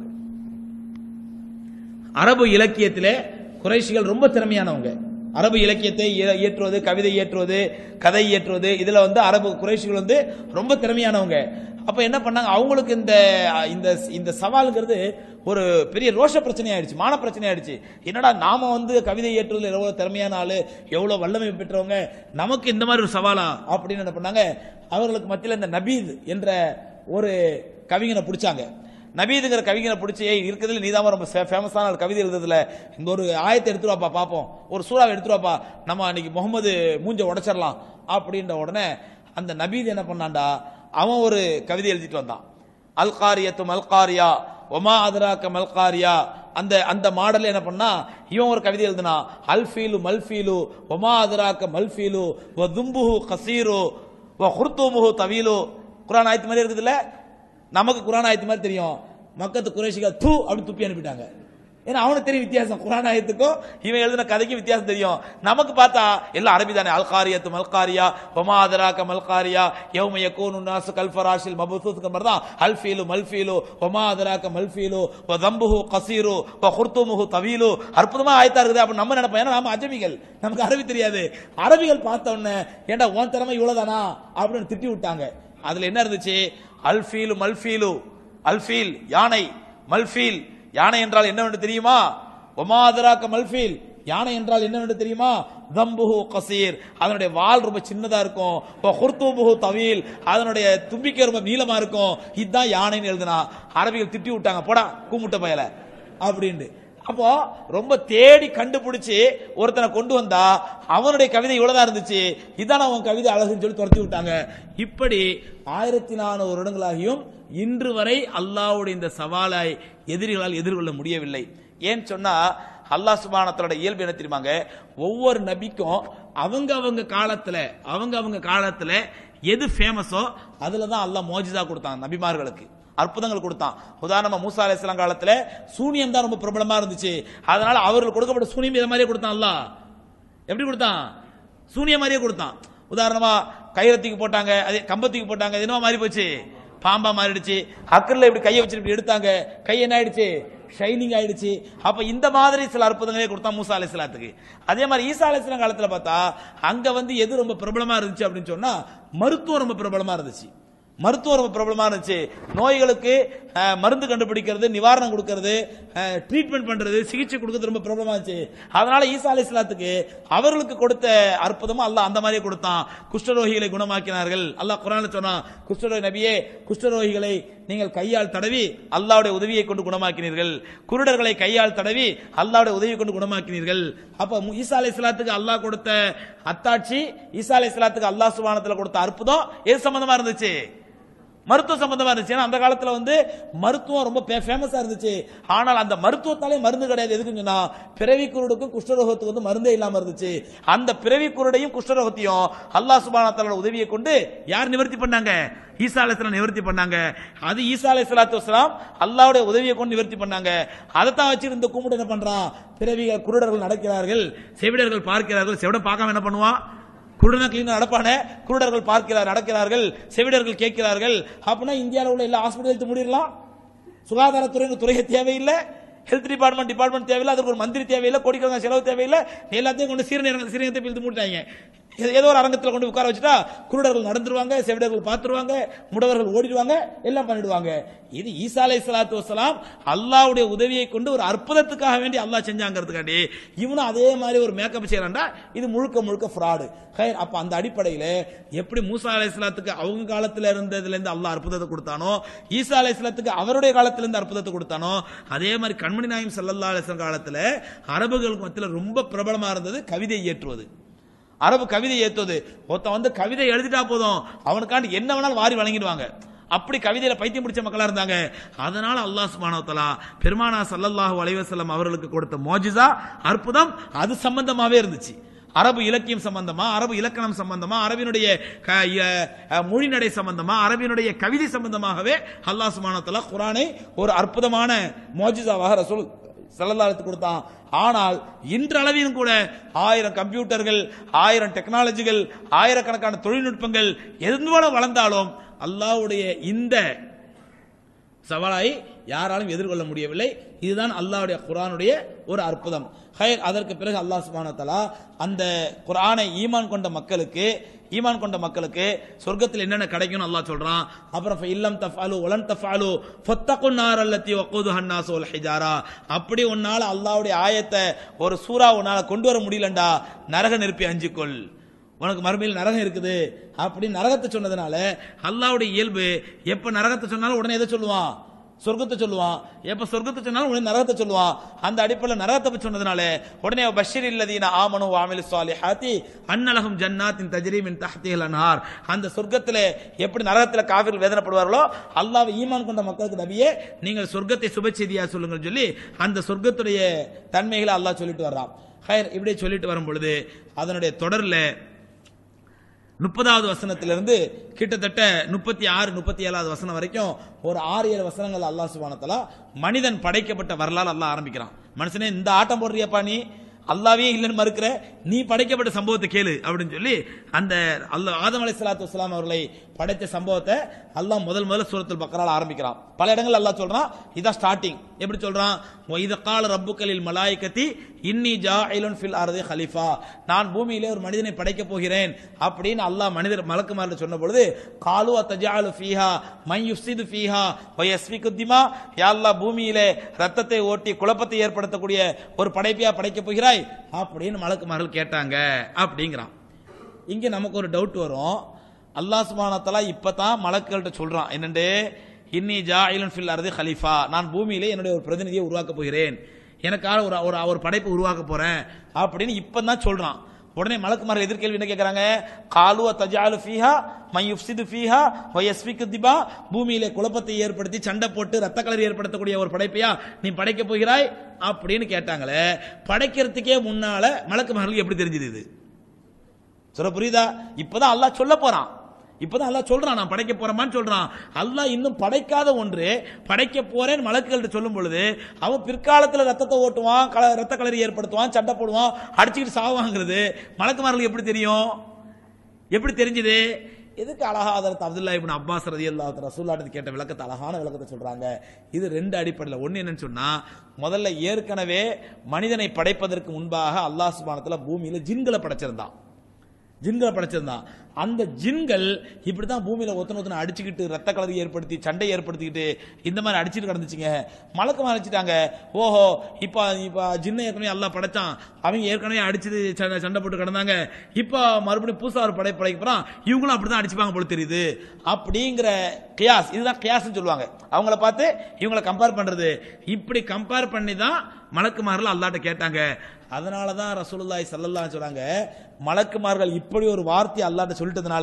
அரபு இலக்கியத்திலே குறைஷிகள் ரொம்ப திறமையானவங்க அரபு இலக்கியத்தை இய- இயற்றுவது கவிதை இயற்றுவது கதை இயற்றுவது இதுல வந்து அரபு குறைஷிகள் வந்து ரொம்ப திறமையானவங்க அப்ப என்ன பண்ணாங்க அவங்களுக்கு இந்த இந்த இந்த சவாலுங்கிறது ஒரு பெரிய ரோஷ பிரச்சனை ஆயிடுச்சு மான பிரச்சனை ஆயிடுச்சு என்னடா நாம வந்து கவிதை இயற்றுவதில் எவ்வளவு திறமையான ஆளு எவ்வளவு வல்லமை பெற்றவங்க நமக்கு இந்த மாதிரி ஒரு சவாலா அப்படின்னு என்ன பண்ணாங்க அவர்களுக்கு மத்தியில் இந்த நபீத் என்ற ஒரு கவிஞனை பிடிச்சாங்க நபீதுங்கிற கவிஞனை பிடிச்சி ஏய் இருக்கிறதுல நீதான் ரொம்ப ஃபேமஸான ஒரு கவிதை எழுதுறதுல இந்த ஒரு ஆயத்தை எடுத்துட்டு வாப்பா பார்ப்போம் ஒரு சூறாவை எடுத்துட்டு வாப்பா நம்ம அன்னைக்கு முகமது மூஞ்ச உடைச்சிடலாம் அப்படின்ற உடனே அந்த நபீத் என்ன பண்ணான்டா அவன் ஒரு கவிதை எழுதிட்டு வந்தான் அல்காரியத்து மல்காரியா ஒமா அதராக்க மல்காரியா அந்த அந்த மாடல் என்ன பண்ணா இவன் ஒரு கவிதை எழுதுனா அல்ஃபீலு மல்ஃபீலு ஒமா அதராக்க மல்ஃபீலு வ தும்புஹு கசீரு வ ஹுர்துமுஹு தவீலு குரான் ஆயத்து மாதிரி இருக்குதுல்ல நமக்கு குரான் ஆயத்து மாதிரி தெரியும் மக்கத்து குறைஷிகள் தூ அப்படி துப்பி அனுப்பிட்டாங்க ஏன்னா அவனுக்கு தெரியும் வித்தியாசம் குரான் ஆயத்துக்கும் இவன் எழுதின கதைக்கும் வித்தியாசம் தெரியும் நமக்கு பார்த்தா எல்லாம் அரபி தானே அல்காரியத்து மல்காரியா ஒமாதராக்க மல்காரியா யௌம யகூனு நாசு கல்ஃபராஷில் மபுசூஸ்க்கு மாதிரி தான் அல்ஃபீலு மல்ஃபீலு ஒமாதராக்க மல்ஃபீலு வ தம்புஹு கசீரு வ ஹுர்துமுஹு தவீலு அற்புதமா ஆயத்தா இருக்குது அப்ப நம்ம நினைப்போம் ஏன்னா நம்ம அஜமிகள் நமக்கு அரபி தெரியாது அரபிகள் பார்த்த உடனே ஏன்டா உன் திறமை இவ்வளவுதானா அப்படின்னு திட்டி விட்டாங்க அதுல என்ன இருந்துச்சு அல்ஃபீலு மல்ஃபீலு அல்ஃபீல் யானை மல்ஃபீல் யானை என்றால் என்னவென்று தெரியுமா ஒமாதராக்க மல்ஃபீல் யானை என்றால் என்னவென்று தெரியுமா தம்புஹு கசீர் அதனுடைய வால் ரொம்ப சின்னதா இருக்கும் வ ஹுர்துமுஹு தவீல் அதனுடைய தும்பிக்கை ரொம்ப நீளமா இருக்கும் இதுதான் யானைன்னு எழுதுனா அரபிகள் திட்டி விட்டாங்க போடா கூமுட்ட பயல அப்படின்ட்டு அப்போ ரொம்ப தேடி கண்டுபிடிச்சு ஒருத்தனை கொண்டு வந்தா அவனுடைய கவிதை இவ்வளவுதான் இருந்துச்சு இதான் அவன் கவிதை அழகுன்னு சொல்லி துரத்தி விட்டாங்க இப்படி ஆயிரத்தி நானூறு வருடங்களாகியும் இன்று வரை அல்லாஹ்வுடைய இந்த சவாலை எதிரிகளால் எதிர்கொள்ள முடியவில்லை ஏன்னு சொன்னா அல்லாஹ் சுபானத்தோட இயல்பு என்ன தெரியுமாங்க ஒவ்வொரு நபிக்கும் அவங்க அவங்க காலத்துல அவங்க அவங்க காலத்துல எது ஃபேமஸோ அதுல தான் அல்லாஹ் மோஜிதா கொடுத்தான் நபிமார்களுக்கு அற்புதங்கள் கொடுத்தான் உதாரணமா மூசா அலைஹிஸ்ஸலாம் காலத்துல சூனியம் தான் ரொம்ப பிரபலமா இருந்துச்சு அதனால அவர்கள் கொடுக்கப்பட்ட சூனியம் இதை மாதிரியே கொடுத்தான் அல்லாஹ் எப்படி கொடுத்தான் சூனியம் மாதிரியே கொடுத்தான் உதாரணமா கைரத்திக்கு போட்டாங்க அதே கம்பத்துக்கு போட்டாங்க அது என்னவா மாறி போச்சு பாம்பா மாறிடுச்சு அக்கல்ல இப்படி கையை வச்சு இப்படி எடுத்தாங்க கை என்ன ஆயிடுச்சு ஷைனிங் ஆயிடுச்சு அப்ப இந்த மாதிரி சில அற்புதங்களே கொடுத்தா மூசா அலைஹிஸ்ஸலாத்துக்கு அதே மாதிரி ஈசா அலைஹிஸ்ஸலாம் காலத்துல பார்த்தா அங்க வந்து எது ரொம்ப பிரபலமா இருந்துச்சு அப்படின்னு சொன்னா மருத்துவம் ரொம்ப பிரபலமா இருந்துச்சு மருத்துவம் ரொம்ப பிரபலமா இருந்துச்சு நோய்களுக்கு அஹ், மருந்து கண்டுபிடிக்கிறது நிவாரணம் கொடுக்கிறது ட்ரீட்மெண்ட் பண்றது சிகிச்சை கொடுக்கிறது ரொம்ப பிரபலமா இருந்துச்சு அதனால ஈசா அலி இஸ்லாத்துக்கு அவர்களுக்கு கொடுத்த அற்புதமும் அல்லாஹ் அந்த மாதிரியே கொடுத்தான் குஷ்டரோகிகளை குணமாக்கினார்கள் அல்லாஹ் குரான்ல சொன்னான் குஷ்டரோகி நபியே குஷ்டரோகிகளை நீங்கள் கையால் தடவி அல்லாஹ்வுடைய உதவியை கொண்டு குணமாக்கினீர்கள் குருடர்களை கையால் தடவி அல்லாஹ்வுடைய உதவியை கொண்டு குணமாக்கினீர்கள் அப்ப மு- ஈசா அலி இஸ்லாத்துக்கு அல்லாஹ் கொடுத்த அத்தாட்சி ஈசா அலி இஸ்லாத்துக்கு அல்லாஹ் சுபானத்துல கொடுத்த அற்புதம் எது சம்பந்தமா இருந்துச்சு மருத்துவ சம்பந்தமா இருந்துச்சு ஏன்னா அந்த காலத்துல வந்து மருத்துவம் ரொம்ப ஃபேமஸா இருந்துச்சு ஆனால் அந்த மருத்துவத்தாலே மருந்து கிடையாது எதுக்குன்னு சொன்னா பிறவி குருடுக்கும் குஷ்டரோகத்துக்கு வந்து மருந்தே இல்லாம இருந்துச்சு அந்த பிறவி குருடையும் குஷ்டரோகத்தையும் அல்லாஹ் சுப்ஹானஹு வ தஆலாவோட உதவியை கொண்டு யார் நிவர்த்தி பண்ணாங்க ஈசா அலைஹிஸ்ஸலாம் நிவர்த்தி பண்ணாங்க அது ஈசா அலைஹிஸ்ஸலாத்து வஸலாம் அல்லாஹ்வுடைய உதவியை கொண்டு நிவர்த்தி பண்ணாங்க அதை தான் வச்சு இந்த கும்பிடு என்ன பண்றான் பிறவிகள் குருடர்கள் நடக்கிறார்கள் செவிடர்கள் பார்க்கிறார்கள் செவிடன் பார்க்காம என்ன பண்ணுவான் குருடனை கிளீனா நடப்பானே குருடர்கள் பார்க்கிறார் நடக்கிறார்கள் செவிடர்கள் கேட்கிறார்கள் அப்படின்னா இந்தியாவில் உள்ள எல்லா ஹாஸ்பிட்டல் எடுத்து முடிடலாம் சுகாதாரத்துறை துறையை தேவையில்லை ஹெல்த் டிபார்ட்மெண்ட் டிபார்ட்மெண்ட் தேவையில்லை அதுக்கு ஒரு மந்திரி தேவையில்லை கோடிக்கணக்கான செலவு தேவையில்லை எல்லாத்தையும் கொண்டு சீரநேரங்கள் சீரகத்தை பிரித்து மூட்டாங்க ஏ- ஏதோ ஒரு அரங்கத்தில் கொண்டு உட்கார வச்சுட்டா குருடர்கள் நடந்துருவாங்க செவிடர்கள் பார்த்துருவாங்க முடவர்கள் ஓடிடுவாங்க எல்லாம் பண்ணிடுவாங்க இது ஈசா அலை சலாத்து வசலாம் அல்லாவுடைய உதவியை கொண்டு ஒரு அற்புதத்துக்காக வேண்டி அல்லாஹ் செஞ்சாங்கிறதுக்காண்டி இவனும் அதே மாதிரி ஒரு மேக்கப் செய்யறான்டா இது முழுக்க முழுக்க ஃப்ராடு ஹைர் அப்ப அந்த அடிப்படையில எப்படி மூசா அலை சலாத்துக்கு அவங்க காலத்துல இருந்ததுல இருந்து அல்லாஹ் அற்புதத்தை கொடுத்தானோ ஈசா அலை சலாத்துக்கு அவருடைய காலத்துல இருந்து அற்புதத்தை கொடுத்தானோ அதே மாதிரி கண்மணி நாயம் சல்லல்லா அலிஸ்லாம் காலத்துல அரபுகளுக்கு மத்தியில ரொம்ப பிரபலமா இருந்தது கவிதை இயற்றுவது அரபு கவிதை ஏத்துவது ஒருத்தன் வந்து கவிதை எழுதிட்டா போதும் அவனுக்காண்டி என்ன வேணாலும் வாரி வழங்கிடுவாங்க அப்படி கவிதையில பைத்தியம் பிடிச்ச மக்களா இருந்தாங்க அதனால அல்லாஹ் சுப்ஹானஹு வ தஆலா பெருமானா ஸல்லல்லாஹு அலைஹி வஸல்லம் அவர்களுக்கு கொடுத்த மோஜிசா அற்புதம் அது சம்பந்தமாவே இருந்துச்சு அரபு இலக்கியம் சம்பந்தமா அரபு இலக்கணம் சம்பந்தமா அரபினுடைய க- ய- அஹ், மொழிநடை சம்பந்தமா அரபினுடைய கவிதை சம்பந்தமாகவே அல்லாஹ் சுப்ஹானஹு வ தஆலா குர்ஆனை ஒரு அற்புதமான மோஜிசாவாக ரசூல் செல்லல்லாத்து கொடுத்தான் ஆனால் இன்றளவிலும் கூட ஆயிரம் கம்ப்யூட்டர்கள் ஆயிரம் டெக்னாலஜிகள் ஆயிரக்கணக்கான தொழில்நுட்பங்கள் எதுவளவு வளர்ந்தாலும் அல்லாஹ்வுடைய இந்த சவாலை யாராலும் எதிர்கொள்ள முடியவில்லை இதுதான் அல்லாஹ்வுடைய குர்ஆனுடைய ஒரு அற்புதம் ஹைர் அதற்கு பிறகு அல்லாஹ் சுப்ஹானஹு வ தஆலா அந்த குர்ஆனை ஈமான் கொண்ட மக்களுக்கு ஈமான் கொண்ட மக்களுக்கு சொர்க்கத்தில் என்னென்ன கிடைக்கும்னு அல்லாஹ் சொல்றான் அப்புறம் இல்லம் தஃபாலு ஒலன் தஃபாலு ஃபத்தகுன் நார் அல்லத்தி வக்கூதுஹா அன்னாசு வல் ஹிஜாரா அப்படி உன்னால அல்லாஹ்வுடைய ஆயத்தை ஒரு சூறா உன்னால கொண்டு வர முடியலண்டா நரக நெருப்பி அஞ்சுக்கொள் உனக்கு மறுமையில் நரகம் இருக்குது அப்படி நரகத்தை சொன்னதுனால அல்லாஹ்வுடைய இயல்பு எப்ப நரகத்தை சொன்னாலும் உடனே எதை சொல்லுவான் சொர்க்கத்தை சொல்லுவான் எப்ப சொர்க்கத்தை சொன்னாலும் உடனே நரகத்தை சொல்லுவான் அந்த அடிப்படையில் நரகத்தை பற்றி சொன்னதுனால உடனே பஷீர் இல்லதீன ஆமனு வாமில் சாலிஹாத்தி அன்னலகும் ஜன்னாத்தின் தஜ்ரீமின் தஹ்திஹல் அன்ஹார் அந்த சொர்க்கத்திலே எப்படி நரகத்துல காவிர்கள் வேதனைப்படுவார்களோ அல்லாஹ் ஈமான் கொண்ட மக்களுக்கு நபியே நீங்கள் சொர்க்கத்தை சுப செய்தியா சொல்லுங்கள் சொல்லி அந்த சொர்க்கத்துடைய தன்மைகளை அல்லாஹ் சொல்லிட்டு வர்றான் ஹைர் இப்படி சொல்லிட்டு வரும் பொழுது அதனுடைய தொடர்ல முப்பதாவது வசனத்திலிருந்து கிட்டத்தட்ட முப்பத்தி ஆறு முப்பத்தி ஏழாவது வசனம் வரைக்கும் ஒரு ஆறு ஏழு வசனங்கள் அல்லாஹ் சுபானத்தலா மனிதன் படைக்கப்பட்ட வரலாறு அல்லாஹ் ஆரம்பிக்கிறான் மனுஷனே இந்த ஆட்டம் போடுறியப்பா நீ அல்லாவே இல்லைன்னு மறுக்கிற நீ படைக்கப்பட்ட சம்பவத்தை கேளு அப்படின்னு சொல்லி அந்த அல்லாஹ் ஆதம் அலை சலாத்து வஸ்லாம் அவர்களை படைத்த சம்பவத்தை அல்லாஹ் முதல் முதல்ல சூரத்துல் பக்கரால ஆரம்பிக்கிறான் பல இடங்கள் அல்லாஹ் சொல்றான் இதான் ஸ்டார்டிங் எப்படி சொல்றான் இத கால ரப்புக்களில் மலாய்க்கத்தி இன்னி ஜாயிலுன் ஃபில் அர்தி ஹலிஃபா நான் பூமியிலே ஒரு மனிதனை படைக்க போகிறேன் அப்படின்னு அல்லாஹ் மனிதர் மலக்குமாரில் சொன்ன பொழுது காலு அத்தஜாலு ஃபீஹா மை யுஃப்சிது ஃபீஹா வ யஸ்ஃபிகு திமா யா அல்லாஹ் பூமியிலே ரத்தத்தை ஓட்டி குழப்பத்தை ஏற்படுத்தக்கூடிய ஒரு படைப்பியா படைக்க போகிறாய் அப்படின்னு மலக்குமார்கள் கேட்டாங்க அப்படிங்கிறான் இங்க நமக்கு ஒரு டவுட் வரும் அல்லாஹ் சுப்ஹானஹு வ தஆலா இப்பதான் மலக்குகள்கிட்ட சொல்றான் என்னண்டு இன்னி ஜாயிலுன் ஃபில் அர்தி ஹலீஃபா நான் பூமியிலே என்னுடைய ஒரு பிரதிநிதியை உருவாக்க போகிறேன் எனக்காக ஒரு ஒரு ஒரு படைப்பு உருவாக்க போறேன் அப்படின்னு இப்பதான் சொல்றான் உடனே மலக்குமார் எதிர்கேள்வி என்ன கேட்கறாங்க காலுவ தஜாலு ஃபீஹா மை யுஃப்சிது ஃபீஹா வ யஸ்ஃபிகு திபா பூமியிலே குழப்பத்தை ஏற்படுத்தி சண்டை போட்டு ரத்த கலரி ஏற்படுத்தக்கூடிய ஒரு படைப்பையா நீ படைக்க போகிறாய் அப்படின்னு கேட்டாங்களே படைக்கிறதுக்கே முன்னால மலக்குமார்களுக்கு எப்படி தெரிஞ்சது இது சொல்ல புரியுதா இப்பதான் அல்லாஹ் சொல்ல போறான் இப்பதான் அல்லாஹ் சொல்றான் நான் படைக்க போறேமான்னு சொல்றான் அல்லாஹ் இன்னும் படைக்காத ஒன்று படைக்க போறேன் மலக்குகள்கிட்ட சொல்லும் பொழுது அவன் பிற்காலத்துல ரத்தத்தை ஓட்டுவான் கல ரத்த கலரி ஏற்படுத்துவான் சண்டை போடுவான் அடிச்சுக்கிட்டு சாவாங்கிறது மலக்குமார்களுக்கு எப்படி தெரியும் எப்படி தெரிஞ்சது எதுக்கு அழகா அதற்கு அப்துல்லா இப்னு அப்பாஸ் ரதி அல்லா ரசூல்லாட்டு கேட்ட விளக்கத்தை அழகான விளக்கத்தை சொல்றாங்க இது ரெண்டு அடிப்படையில் ஒன்று என்னன்னு சொன்னா முதல்ல ஏற்கனவே மனிதனை படைப்பதற்கு முன்பாக அல்லாஹ் சுபானத்துல பூமியில ஜின்களை படைச்சிருந்தான் ஜின்களை படைச்சிருந்தான் அந்த ஜின்கள் இப்படிதான் பூமியில ஒத்தன ஒத்தனை அடிச்சுக்கிட்டு ரத்த கலரி ஏற்படுத்தி சண்டை ஏற்படுத்திக்கிட்டு இந்த மாதிரி அடிச்சுட்டு கிடந்துச்சுங்க மலக்கமா அடிச்சிட்டாங்க ஓஹோ இப்ப இப்ப ஜின்னை ஏற்கனவே எல்லாம் படைச்சான் அவங்க ஏற்கனவே அடிச்சது சண்டை சண்டை போட்டு கிடந்தாங்க இப்ப மறுபடியும் புதுசா ஒரு படை படைக்க போறான் இவங்களும் அப்படிதான் அடிச்சுப்பாங்க போல தெரியுது அப்படிங்கிற கியாஸ் இதுதான் கியாஸ்னு சொல்லுவாங்க அவங்கள பார்த்து இவங்கள கம்பேர் பண்றது இப்படி கம்பேர் பண்ணி தான் மலக்குமார்கள் அல்லாட்ட கேட்டாங்க அதனால தான் ரசூலுல்லாஹி ஸல்லல்லாஹு அலைஹி சொல்றாங்க மலக்குமார்கள் இப்படி ஒரு வார்த்தை அல்லாட்ட சொல்லிட்டதுனால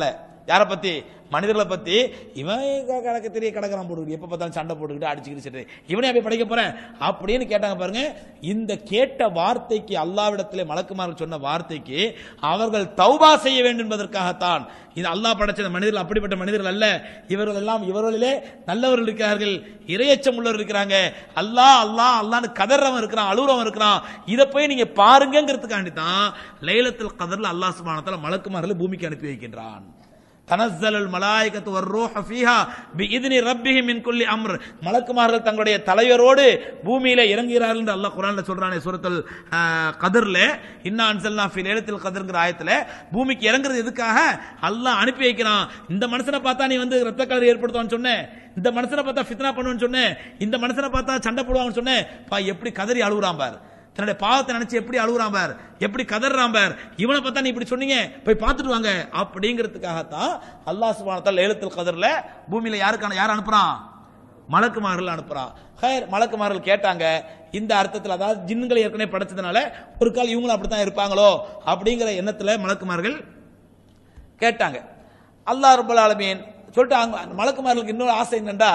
யாரை பத்தி மனிதர்களை பத்தி இவன் க- கடக்க தெரிய கடக்கிறான் போட்டுக்கிட்டு எப்ப பார்த்தாலும் சண்டை போட்டுக்கிட்டு அடிச்சுக்கிட்டு சரி இவனே போய் படைக்க போறேன் அப்படின்னு கேட்டாங்க பாருங்க இந்த கேட்ட வார்த்தைக்கு அல்லாவிடத்திலே மலக்குமார்கள் சொன்ன வார்த்தைக்கு அவர்கள் தௌபா செய்ய வேண்டும் என்பதற்காகத்தான் இது அல்லாஹ் படைச்ச மனிதர்கள் அப்படிப்பட்ட மனிதர்கள் அல்ல இவர்கள் எல்லாம் இவர்களிலே நல்லவர்கள் இருக்கிறார்கள் இரையச்சம் உள்ளவர் இருக்கிறாங்க அல்லாஹ் அல்லாஹ் அல்லான்னு கதறவன் இருக்கிறான் அழுறவன் இருக்கிறான் இதை போய் நீங்க பாருங்கிறதுக்காண்டி தான் லைலத்துல் கதர்ல அல்லாஹ் சுப்ஹானஹு வ தஆலா மலக்குமார்களை பூமிக்கு அனுப்பி வைக்கின்றான் தனஸ்ஸலுல் மலாயிகத்து வர்ரூஹ ஃபீஹா பிஇذن ரப்பிஹிம் மின் குல்லி அம்ர் மலக்குமார்கள் தங்களுடைய தலைவரோடு பூமியில இறங்குகிறார்கள் என்று அல்லாஹ் குர்ஆன்ல சொல்றானே சூரத்துல் ஆஹ், கதர்ல இன்னா அன்சல்னா ஃபி லைலத்தில் கதர்ங்கிற ஆயத்துல பூமிக்கு இறங்குறது எதுக்காக அல்லாஹ் அனுப்பி வைக்கிறான் இந்த மனுஷனை பார்த்தா நீ வந்து ரத்த கலர் ஏற்படுத்துவான்னு சொன்னேன் இந்த மனுஷனை பார்த்தா ஃபித்னா பண்ணுவேன்னு சொன்னேன் இந்த மனுஷனை பார்த்தா சண்டை போடுவாங்கன்னு சொன்னேன் பா எப்படி கதறி அழுகுறான் பார் தன்னுடைய பாவத்தை நினைச்சு எப்படி அழுகுறான் பார் எப்படி கதறான் பார் இவனை பார்த்தா நீ இப்படி சொன்னீங்க போய் பார்த்துட்டு வாங்க அப்படிங்கிறதுக்காகத்தான் அல்லாஹ் சுப்ஹானஹு வ தஆலா லைலத்துல் கதர்ல பூமியில யாருக்கான யார் அனுப்புறான் மலக்குமார்கள் அனுப்புறான் ஹயர் மலக்குமார்கள் கேட்டாங்க இந்த அர்த்தத்தில் அதாவது ஜின்களை ஏற்கனவே படைச்சதுனால ஒரு கால் இவங்களும் அப்படித்தான் இருப்பாங்களோ அப்படிங்கிற எண்ணத்துல மலக்குமார்கள் கேட்டாங்க அல்லாஹ் ரப்பல் ஆலமீன் சொல்லிட்டு அவங்க அந்த மலக்குமார்களுக்கு இன்னொரு ஆசை என்னண்டா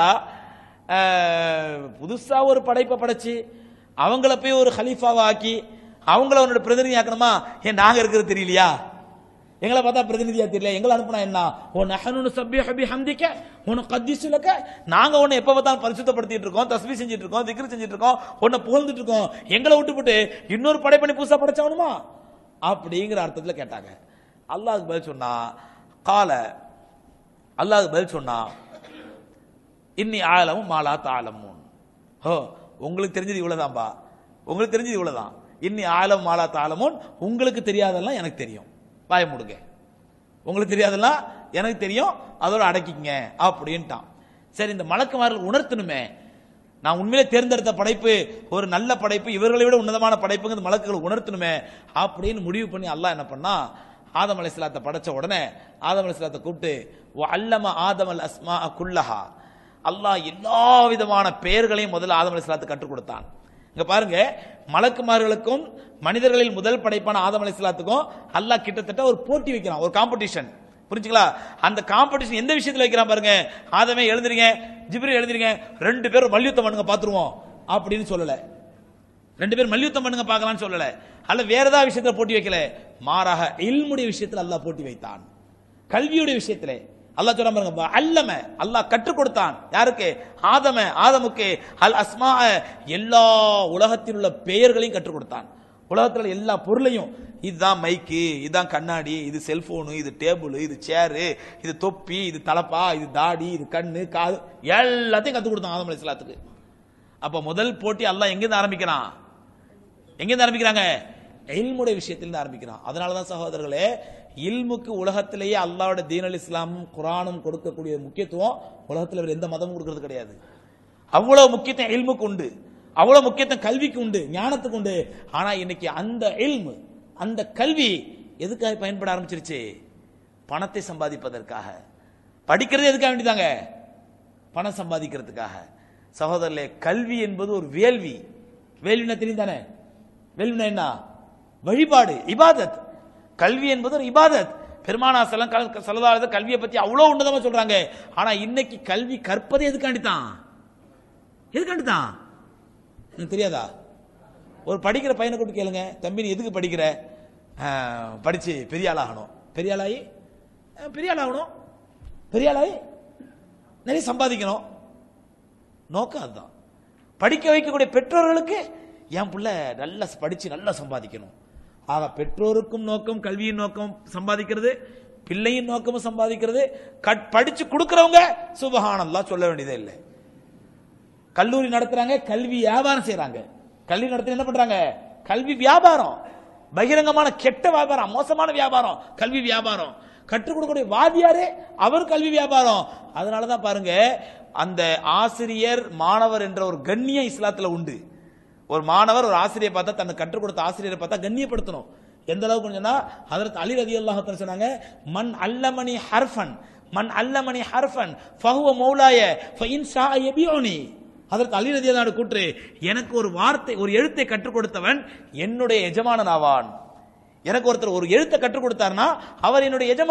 அஹ், புதுசா ஒரு படைப்பை படைச்சு அவங்கள போய் ஒரு ஹலீஃபாவை ஆக்கி அவங்கள அவனோட பிரதிநிதி ஆக்கணுமா ஏன் நாங்க இருக்கிறது தெரியலையா எங்களை பார்த்தா பிரதிநிதியா தெரியல எங்களை அனுப்புனா என்ன ஓ நஹனு சப்பிய ஹபி ஹம்திக்க உன கத்திசுலக்க நாங்க உன்னை எப்ப பார்த்தாலும் பரிசுத்தப்படுத்திட்டு இருக்கோம் தஸ்பீ செஞ்சுட்டு இருக்கோம் திக்ரு செஞ்சுட்டு இருக்கோம் உன்னை புகழ்ந்துட்டு இருக்கோம் எங்களை விட்டுப்புட்டு இன்னொரு படை பண்ணி புதுசா படைச்சவனுமா அப்படிங்கிற அர்த்தத்துல கேட்டாங்க அல்லாஹ்க்கு பதில் சொன்னா கால அல்லாஹ்க்கு பதில் சொன்னா இன்னி ஆலமும் மாலா தாளமும் ஹோ உங்களுக்கு தெரிஞ்சது இவ்வளவுதான்பா உங்களுக்கு தெரிஞ்சது இவ்வளவுதான் இன்னி ஆலம் மாலா தாளமும் உங்களுக்கு தெரியாதெல்லாம் எனக்கு தெரியும் வாய முடுங்க உங்களுக்கு தெரியாதெல்லாம் எனக்கு தெரியும் அதோட அடக்கிக்கங்க அப்படின்ட்டான் சரி இந்த மலக்குமார்கள் உணர்த்தணுமே நான் உண்மையிலே தேர்ந்தெடுத்த படைப்பு ஒரு நல்ல படைப்பு இவர்களை விட உன்னதமான படைப்புங்க மலக்குகள் உணர்த்தணுமே அப்படின்னு முடிவு பண்ணி அல்லாஹ் என்ன பண்ணா ஆதம் அலைஹிஸ்ஸலாத்தை படைச்ச உடனே ஆதம் அலைஹிஸ்ஸலாத்தை கூப்பிட்டு "வ அல்லம ஆதம் அல் அஸ்மா குல்லஹா அல்லாஹ் எல்லா விதமான பெயர்களையும் முதல்ல ஆதம் அலைஹிஸ்ஸலாத்துக்கு கற்றுக் கொடுத்தான் இங்க பாருங்க மலக்குமார்களுக்கும் மனிதர்களில் முதல் படைப்பான ஆதம் அலைஹிஸ்ஸலாத்துக்கும் அல்லாஹ் கிட்டத்தட்ட ஒரு போட்டி வைக்கிறான் ஒரு காம்படிஷன் புரிஞ்சுங்களா அந்த காம்படிஷன் எந்த விஷயத்துல வைக்கிறான் பாருங்க ஆதமே எழுந்திருங்க ஜிப்ரி எழுந்திருங்க ரெண்டு பேரும் மல்யுத்தம் பண்ணுங்க பாத்துருவோம் அப்படின்னு சொல்லல ரெண்டு பேரும் மல்யுத்தம் பண்ணுங்க பார்க்கலாம்னு சொல்லல அல்ல வேற ஏதாவது விஷயத்துல போட்டி வைக்கல மாறாக இல்முடைய விஷயத்துல அல்லாஹ் போட்டி வைத்தான் கல்வியுடைய விஷயத்திலே அல்லாஹ் சொல்ல பாருங்க அல்லம அல்லாஹ் கற்றுக் கொடுத்தான் யாருக்கு ஆதம ஆதமுக்கு அல் அஸ்மா எல்லா உலகத்தில் உள்ள பெயர்களையும் கற்றுக் கொடுத்தான் உலகத்தில் உள்ள எல்லா பொருளையும் இதுதான் மைக்கு இதுதான் கண்ணாடி இது செல்போனு இது டேபிள் இது சேரு இது தொப்பி இது தலப்பா இது தாடி இது கண்ணு காது எல்லாத்தையும் கற்றுக் கொடுத்தான் ஆதம் அலைஹிஸ்ஸலாத்துக்கு அப்ப முதல் போட்டி அல்லாஹ் எங்கிருந்து ஆரம்பிக்கிறான் எங்கிருந்து ஆரம்பிக்கிறாங்க இல்முடைய விஷயத்திலிருந்து ஆரம்பிக்கிறான் அதனால தான் சகோதரர்களே இல்முக்கு உலகத்திலேயே அல்லாஹ்வோட தீன் அல் இஸ்லாமும் குரானும் கொடுக்கக்கூடிய முக்கியத்துவம் உலகத்தில் வேற எந்த மதமும் கொடுக்கிறது கிடையாது அவ்வளவு முக்கியத்துவம் இல்முக்கு உண்டு அவ்வளவு முக்கியத்துவம் கல்விக்கு உண்டு ஞானத்துக்கு உண்டு ஆனா இன்னைக்கு அந்த இல்மு அந்த கல்வி எதுக்காக பயன்பட ஆரம்பிச்சிருச்சு பணத்தை சம்பாதிப்பதற்காக படிக்கிறது எதுக்காக வேண்டிதாங்க பணம் சம்பாதிக்கிறதுக்காக சகோதரர்களே கல்வி என்பது ஒரு வேள்வி வேள்வினா தெரியும் தானே வேள்வினா என்ன வழிபாடு இபாதத் கல்வி என்பது ஒரு இபாதத் பெருமானா செல்லம் சலதாரத கல்வியை பத்தி அவ்வளவு உன்னதமா சொல்றாங்க ஆனா இன்னைக்கு கல்வி கற்பது எதுக்காண்டி தான் எதுக்காண்டி தான் எனக்கு தெரியாதா ஒரு படிக்கிற பையனை கூப்பிட்டு கேளுங்க தம்பி நீ எதுக்கு படிக்கிற ஆஹ், படிச்சு பெரிய ஆளாகணும் பெரிய ஆளாகி ஆஹ், பெரிய ஆளாகணும் பெரிய ஆளாகி நிறைய சம்பாதிக்கணும் நோக்கம் அதுதான் படிக்க வைக்கக்கூடிய பெற்றோர்களுக்கு என் பிள்ளை நல்லா படிச்சு நல்லா சம்பாதிக்கணும் ஆக பெற்றோருக்கும் நோக்கம் கல்வியின் நோக்கம் சம்பாதிக்கிறது பிள்ளையின் நோக்கமும் சம்பாதிக்கிறது கட்- படிச்சு கொடுக்கறவங்க சுபஹானல்லா சொல்ல வேண்டியதே இல்லை கல்லூரி நடத்துறாங்க கல்வி வியாபாரம் செய்றாங்க கல்வி நடத்தி என்ன பண்றாங்க கல்வி வியாபாரம் பகிரங்கமான கெட்ட வியாபாரம் மோசமான வியாபாரம் கல்வி வியாபாரம் கற்றுக் கொடுக்கக்கூடிய வாதியாரே அவர் கல்வி வியாபாரம் அதனாலதான் பாருங்க அந்த ஆசிரியர் மாணவர் என்ற ஒரு கண்ணியம் இஸ்லாத்துல உண்டு ஒரு மாணவர் ஒரு ஆசிரியரை பார்த்தா தனக்கு கற்றுக் கொடுத்த ஆசிரியரை பார்த்தா கண்ணியப்படுத்தணும் எந்த அளவுக்கு சொன்னா அதற்கு அலி ரதி அல்லாஹ் சொன்னாங்க மன் அல்லமணி ஹர்ஃபன் மன் அல்லமணி ஹர்ஃபன் ஃபஹுவ மௌலாய ஃபஇன் ஷா யபியுனி அதற்கு அலி ரதி அல்லாஹ் கூற்று எனக்கு ஒரு வார்த்தை ஒரு எழுத்தை கற்றுக் கொடுத்தவன் என்னுடைய எஜமானன் ஆவான் எனக்கு ஒருத்தர் ஒரு எழுத்தை கற்றுக் கொடுத்தாருன்னா அவர் என்னுடைய எஜமான்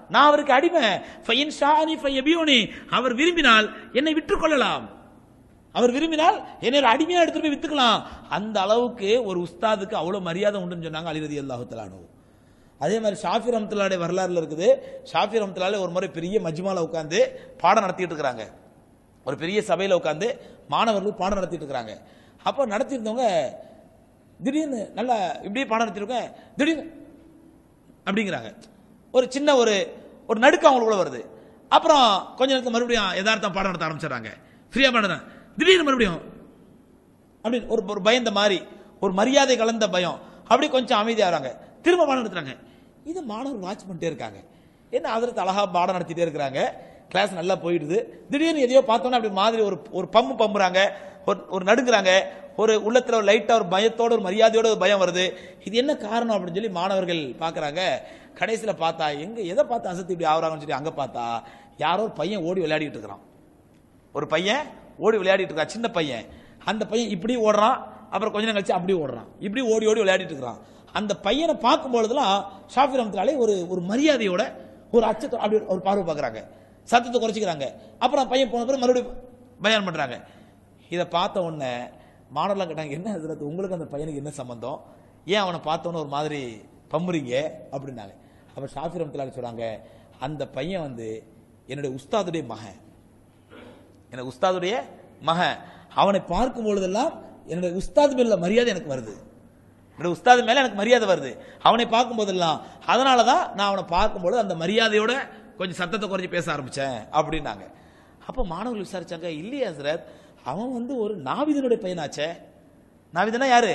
நான் அவருக்கு அடிமை ஃபைன் ஷானி ஃபையபியோனி அவர் விரும்பினால் என்னை விற்றுக் கொள்ளலாம் அவர் விரும்பினால் என்னை ஒரு அடிமையா எடுத்துட்டு போய் வித்துக்கலாம் அந்த அளவுக்கு ஒரு உஸ்தாதுக்கு அவ்வளவு மரியாதை உண்டுன்னு சொன்னாங்க அலிரதி அல்லாஹு தலானு அதே மாதிரி ஷாஃபி ரஹமத்துல்லாடைய வரலாறுல இருக்குது ஷாஃபி ரஹமத்துல்லால ஒரு முறை பெரிய மஜ்மால உட்கார்ந்து பாடம் நடத்திட்டு இருக்கிறாங்க ஒரு பெரிய சபையில உட்கார்ந்து மாணவர்கள் பாடம் நடத்திட்டு இருக்கிறாங்க அப்போ நடத்தியிருந்தவங்க திடீர்னு நல்லா இப்படியே பாடம் நடத்திருக்கேன் திடீர்னு அப்படிங்கிறாங்க ஒரு சின்ன ஒரு ஒரு நடுக்கம் அவங்களுக்குள்ள வருது அப்புறம் கொஞ்ச நேரத்துல மறுபடியும் யதார்த்தம் பாடம் நடத்த ஆரம்பிச்சிடறாங்க ஃப்ரீயா பாடம் திடீர்னு மறுபடியும் அப்படின்னு ஒரு ஒரு பயந்த மாதிரி ஒரு மரியாதை கலந்த பயம் அப்படி கொஞ்சம் அமைதியாகிறாங்க திரும்ப பாடம் நடத்துறாங்க இது மாணவர் வாட்ச் பண்ணிட்டே இருக்காங்க என்ன அதற்கு அழகா பாடம் நடத்திட்டே இருக்கிறாங்க கிளாஸ் நல்லா போயிடுது திடீர்னு எதையோ பார்த்தோன்னா அப்படி மாதிரி ஒரு ஒரு பம்பு பம்புறாங்க ஒரு ஒரு நடுங்குறாங்க ஒரு உள்ளத்துல ஒரு லைட்டா ஒரு பயத்தோட ஒரு மரியாதையோட ஒரு பயம் வருது இது என்ன காரணம் அப்படின்னு சொல்லி மாணவர்கள் பார்க்கறாங்க கடைசியில பார்த்தா எங்க எதை பார்த்து அசத்து இப்படி ஆகுறாங்கன்னு சொல்லி அங்க பார்த்தா யாரோ ஒரு பையன் ஓடி விளையாடிட்டு இருக்கிறான் ஒரு பையன் ஓடி விளையாடிட்டு இருக்கான் சின்ன பையன் அந்த பையன் இப்படி ஓடுறான் அப்புறம் கொஞ்ச நேரம் கழிச்சு அப்படி ஓடுறான் இப்படி ஓடி ஓடி விளையாடிட்டு இருக்கிறான் அந்த பையனை பார்க்கும் பொழுதுலாம் ஷாஃபி ரஹமத்துல்லாலே ஒரு ஒரு மரியாதையோட ஒரு அச்சத்தை அப்படி ஒரு பார்வை பார்க்கறாங்க சத்தத்தை குறைச்சிக்கிறாங்க அப்புறம் பையன் போன பிறகு மறுபடியும் பயான் பண்றாங்க இதை பார்த்த உடனே மாணவர்லாம் கேட்டாங்க என்ன ஹசரத் உங்களுக்கு அந்த பையனுக்கு என்ன சம்பந்தம் ஏன் அவனை பார்த்தோன்னு ஒரு மாதிரி பம்புறீங்க அப்படின்னாங்க அப்ப ஷாஃபி ரஹமத்துல்லாலே சொல்றாங்க அந்த பையன் வந்து என்னுடைய உஸ்தாதுடைய மகன் எனக்கு உஸ்தாதுடைய மகன் அவனை பார்க்கும் பொழுதெல்லாம் என்னுடைய உஸ்தாது மேல மரியாதை எனக்கு வருது என்னுடைய உஸ்தாது மேல எனக்கு மரியாதை வருது அவனை பார்க்கும் போதெல்லாம் அதனால தான் நான் அவனை பார்க்கும்போது அந்த மரியாதையோட கொஞ்சம் சத்தத்தை குறைஞ்சு பேச ஆரம்பிச்சேன் அப்படின்னாங்க அப்போ மாணவர்கள் விசாரிச்சாங்க இல்லையா ஹசரத் அவன் வந்து ஒரு நாவிதனுடைய பையனாச்சே நாவிதனா யாரு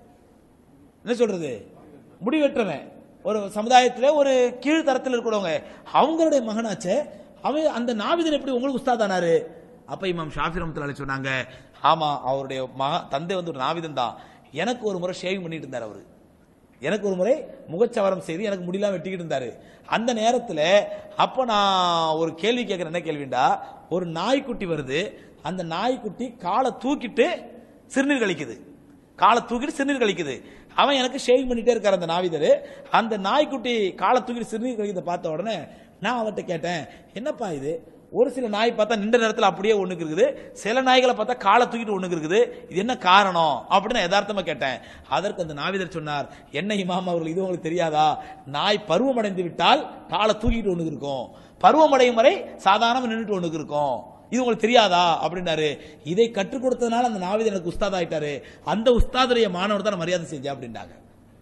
என்ன சொல்றது முடிவெற்றவன் ஒரு சமுதாயத்துல ஒரு கீழ் தரத்தில் இருக்கிறவங்க அவங்களுடைய மகனாச்சே அவன் அந்த நாவிதன் எப்படி உங்களுக்கு உஸ்தாதானாரு அப்ப இமாம் ஷாஃபி ரஹ்மத்துல்லாஹி சொன்னாங்க ஆமா அவருடைய மக தந்தை வந்து ஒரு நாவிதன் தான் எனக்கு ஒரு முறை ஷேவிங் பண்ணிட்டு இருந்தார் அவரு எனக்கு ஒரு முறை முகச்சவரம் செய்து எனக்கு முடியலாம் வெட்டிக்கிட்டு இருந்தாரு அந்த நேரத்துல அப்ப நான் ஒரு கேள்வி கேட்கிறேன் என்ன கேள்விண்டா ஒரு நாய்க்குட்டி வருது அந்த நாய்க்குட்டி காலை தூக்கிட்டு சிறுநீர் கழிக்குது காலை தூக்கிட்டு சிறுநீர் கழிக்குது அவன் எனக்கு ஷேவிங் பண்ணிட்டே இருக்காரு அந்த நாவிதர் அந்த நாய்க்குட்டி காலை தூக்கிட்டு சிறுநீர் கழிக்கிறத பார்த்த உடனே நான் அவர்கிட்ட கேட்டேன் என்னப்பா இது ஒரு சில நாய் பார்த்தா நின்ற நேரத்தில் அப்படியே ஒண்ணுக்கு இருக்குது சில நாய்களை பார்த்தா காலை தூக்கிட்டு ஒண்ணுக்கு இருக்குது இது என்ன காரணம் அப்படின்னு நான் யதார்த்தமா கேட்டேன் அதற்கு அந்த நாவிதர் சொன்னார் என்ன இமாம் அவர்கள் இது உங்களுக்கு தெரியாதா நாய் பருவமடைந்து விட்டால் காலை தூக்கிட்டு ஒண்ணுக்கு இருக்கும் பருவமடையும் வரை சாதாரணமா நின்றுட்டு ஒண்ணுக்கு இருக்கும் இது உங்களுக்கு தெரியாதா அப்படின்னாரு இதை கற்றுக் கொடுத்ததுனால அந்த நாவிதர் எனக்கு உஸ்தாத் ஆயிட்டாரு அந்த உஸ்தாதுடைய மாணவர் தான் நான் மரியாதை செஞ்சேன் அப்படின்னாங்க